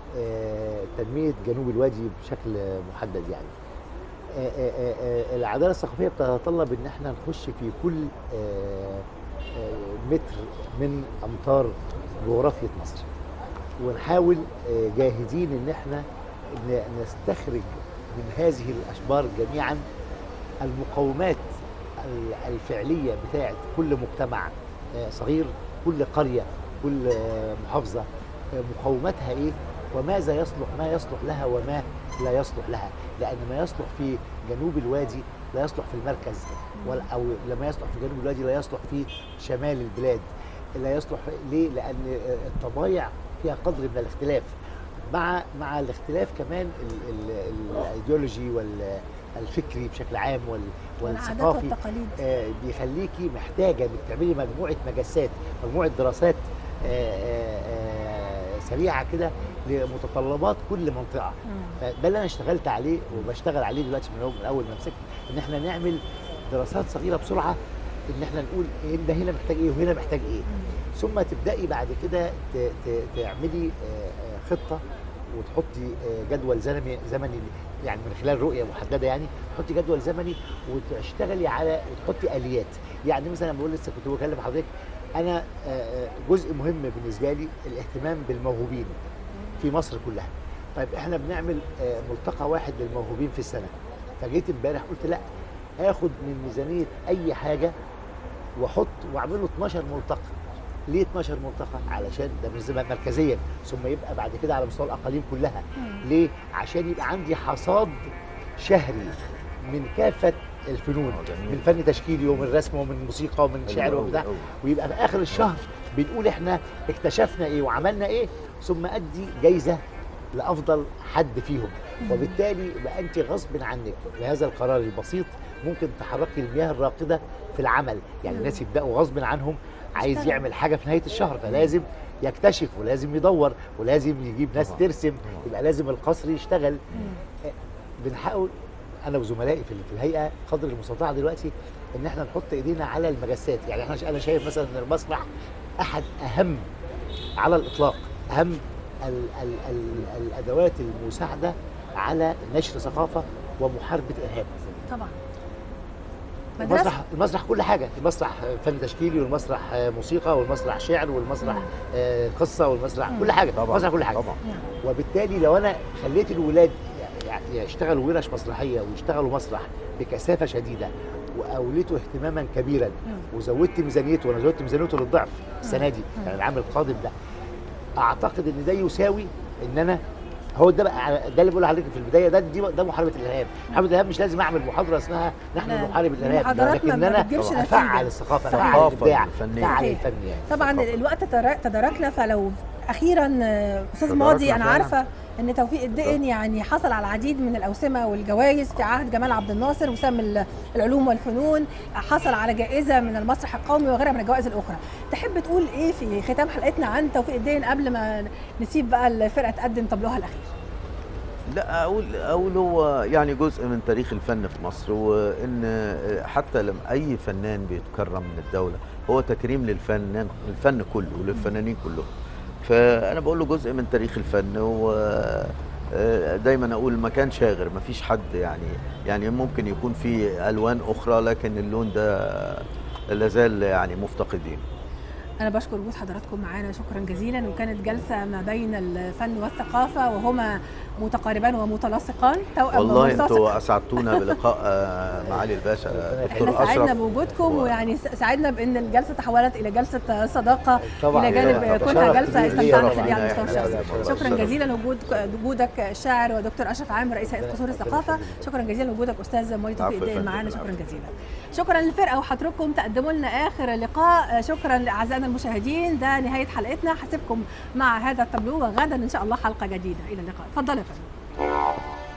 آه، تنميه جنوب الوادي بشكل محدد يعني آه، آه، آه، العداله الثقافيه بتتطلب ان احنا نخش في كل آه، آه، متر من امتار جغرافيه مصر ونحاول آه، جاهدين ان احنا ن- نستخرج من هذه الاشبار جميعا المقومات ال- الفعليه بتاعه كل مجتمع آه، صغير كل قريه كل آه، محافظه آه، مقوماتها ايه وماذا يصلح ما يصلح لها وما لا يصلح لها لان ما يصلح في جنوب الوادي لا يصلح في المركز ولا او لما يصلح في جنوب الوادي لا يصلح في شمال البلاد لا يصلح ليه لان الطبايع فيها قدر من الاختلاف مع مع الاختلاف كمان ال- ال- الايديولوجي والفكري بشكل عام وال- والعادات والثقافي والتقاليد آه، بيخليكي محتاجه انك تعملي مجموعه مجسات مجموعه دراسات آه، آه، آه، سريعه كده لمتطلبات كل منطقه مم. فده اللي انا اشتغلت عليه وبشتغل عليه دلوقتي من أول- من اول ما مسكت ان احنا نعمل دراسات صغيره بسرعه ان احنا نقول إيه ده هنا محتاج ايه وهنا محتاج ايه ثم تبداي بعد كده ت- ت- تعملي آه، آه، خطه وتحطي آه، جدول زمني زمني يعني من خلال رؤيه محدده يعني تحطي جدول زمني وتشتغلي على وتحطي اليات يعني مثلا أنا بقول لسه كنت بكلم حضرتك انا آه، آه، جزء مهم بالنسبه لي الاهتمام بالموهوبين في مصر كلها طيب احنا بنعمل آه، ملتقى واحد للموهوبين في السنه فجيت امبارح قلت لا اخد من ميزانيه اي حاجه واحط واعمله 12 ملتقى ليه 12 ملتقى علشان ده بالنسبه مركزيا ثم يبقى بعد كده على مستوى الاقاليم كلها ليه عشان يبقى عندي حصاد شهري من كافه الفنون آه، جميل. من فن تشكيلي ومن رسم ومن موسيقى ومن شعر أيوة، وبتاع أوي، أوي. ويبقى في اخر الشهر بنقول احنا اكتشفنا ايه وعملنا ايه ثم ادي جايزه لافضل حد فيهم وبالتالي بقى انت غصب عنك بهذا القرار البسيط ممكن تحركي المياه الراكده في العمل يعني الناس يبداوا غصب عنهم عايز يشتغل. يعمل حاجه في نهايه الشهر فلازم يكتشف ولازم يدور ولازم يجيب ناس طبعاً. ترسم طبعاً. يبقى لازم القصر يشتغل بنحاول انا وزملائي في في الهيئه قدر المستطاع دلوقتي ان احنا نحط ايدينا على المجسات يعني احنا انا شايف مثلا ان المسرح احد اهم على الاطلاق اهم ال ال ال الادوات المساعده على نشر ثقافه ومحاربه ارهاب طبعا مدرسه المسرح المسرح كل حاجه المسرح فن تشكيلي والمسرح موسيقى والمسرح شعر والمسرح آه، قصه والمسرح كل حاجه طبعا المسرح كل حاجه طبعا وبالتالي لو انا خليت الولاد يعني يشتغلوا ورش مسرحيه ويشتغلوا مسرح بكثافه شديده واوليته اهتماما كبيرا وزودت ميزانيته وانا زودت ميزانيته للضعف السنه دي يعني العام القادم ده اعتقد ان ده يساوي ان انا هو ده بقى ده اللي بقول لحضرتك في البدايه ده دي ده محاربه الارهاب، محاربه الارهاب مش لازم اعمل محاضره اسمها نحن لا، نحارب الارهاب المحاضرات ما- لكن ما انا بتجيبش نتيجة. افعل الثقافه صحيح. افعل الابداع الفنية. افعل صحيح. الفن يعني طبعا ثقافة. الوقت تدار- تداركنا فلو اخيرا آه، استاذ تداركنا ماضي انا فعلاً. عارفه ان توفيق الدقن يعني حصل على العديد من الاوسمه والجوائز في عهد جمال عبد الناصر وسام ال- العلوم والفنون حصل على جائزه من المسرح القومي وغيرها من الجوائز الاخرى تحب تقول ايه في ختام حلقتنا عن توفيق الدقن قبل ما نسيب بقى الفرقه تقدم طبلوها الاخير لا اقول اقول هو يعني جزء من تاريخ الفن في مصر وان حتى لما اي فنان بيتكرم من الدوله هو تكريم للفنان الفن كله وللفنانين كلهم فانا بقول له جزء من تاريخ الفن و دايما اقول مكان شاغر ما فيش حد يعني يعني ممكن يكون في الوان اخرى لكن اللون ده لازال يعني مفتقدين أنا بشكر وجود حضراتكم معانا شكرا جزيلا وكانت جلسة ما بين الفن والثقافة وهما متقاربان ومتلاصقان توأم والله وملتصق. انتوا اسعدتونا بلقاء آه، معالي الباشا احنا دكتور سعدنا اشرف بوجودكم و- ويعني س- سعدنا بان الجلسه تحولت الى جلسه صداقه طبعا الى جانب طبعاً. كونها شرف جلسه كبير ليا استمتعنا طبعاً. فيها على المستوى لا، لا، الشخصي لا، شكرا شرف. جزيلا وجود وجودك الشاعر ودكتور اشرف عامر رئيس هيئه قصور الثقافه شكرا جزيلا وجودك استاذ مولي توفيق عفو يا الدين فندم. معانا شكرا عفو. جزيلا شكرا للفرقه وحضراتكم تقدموا لنا اخر لقاء شكرا لاعزائنا المشاهدين ده نهايه حلقتنا هسيبكم مع هذا التابلو وغدا ان شاء الله حلقه جديده الى اللقاء اتفضل يا فندم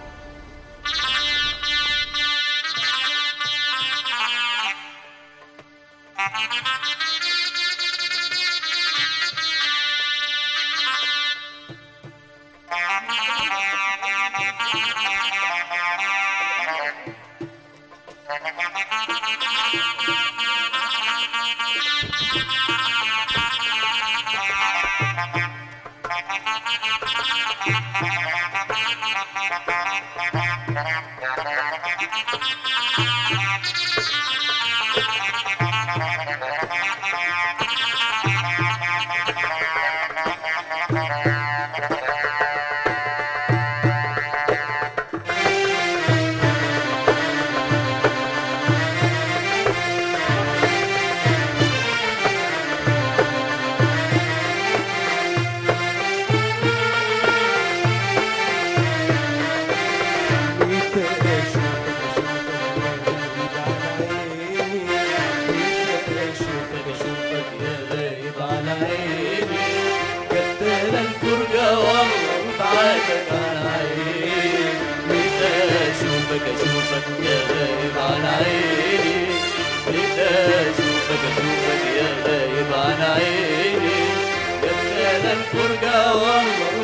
اشوفك اشوفك يا غايب على عيني كتر الفرقة والله بعدك على عيني متى اشوفك اشوفك يا غايب على عيني متى اشوفك اشوفك يا غايب على عيني كتر الفرقة والله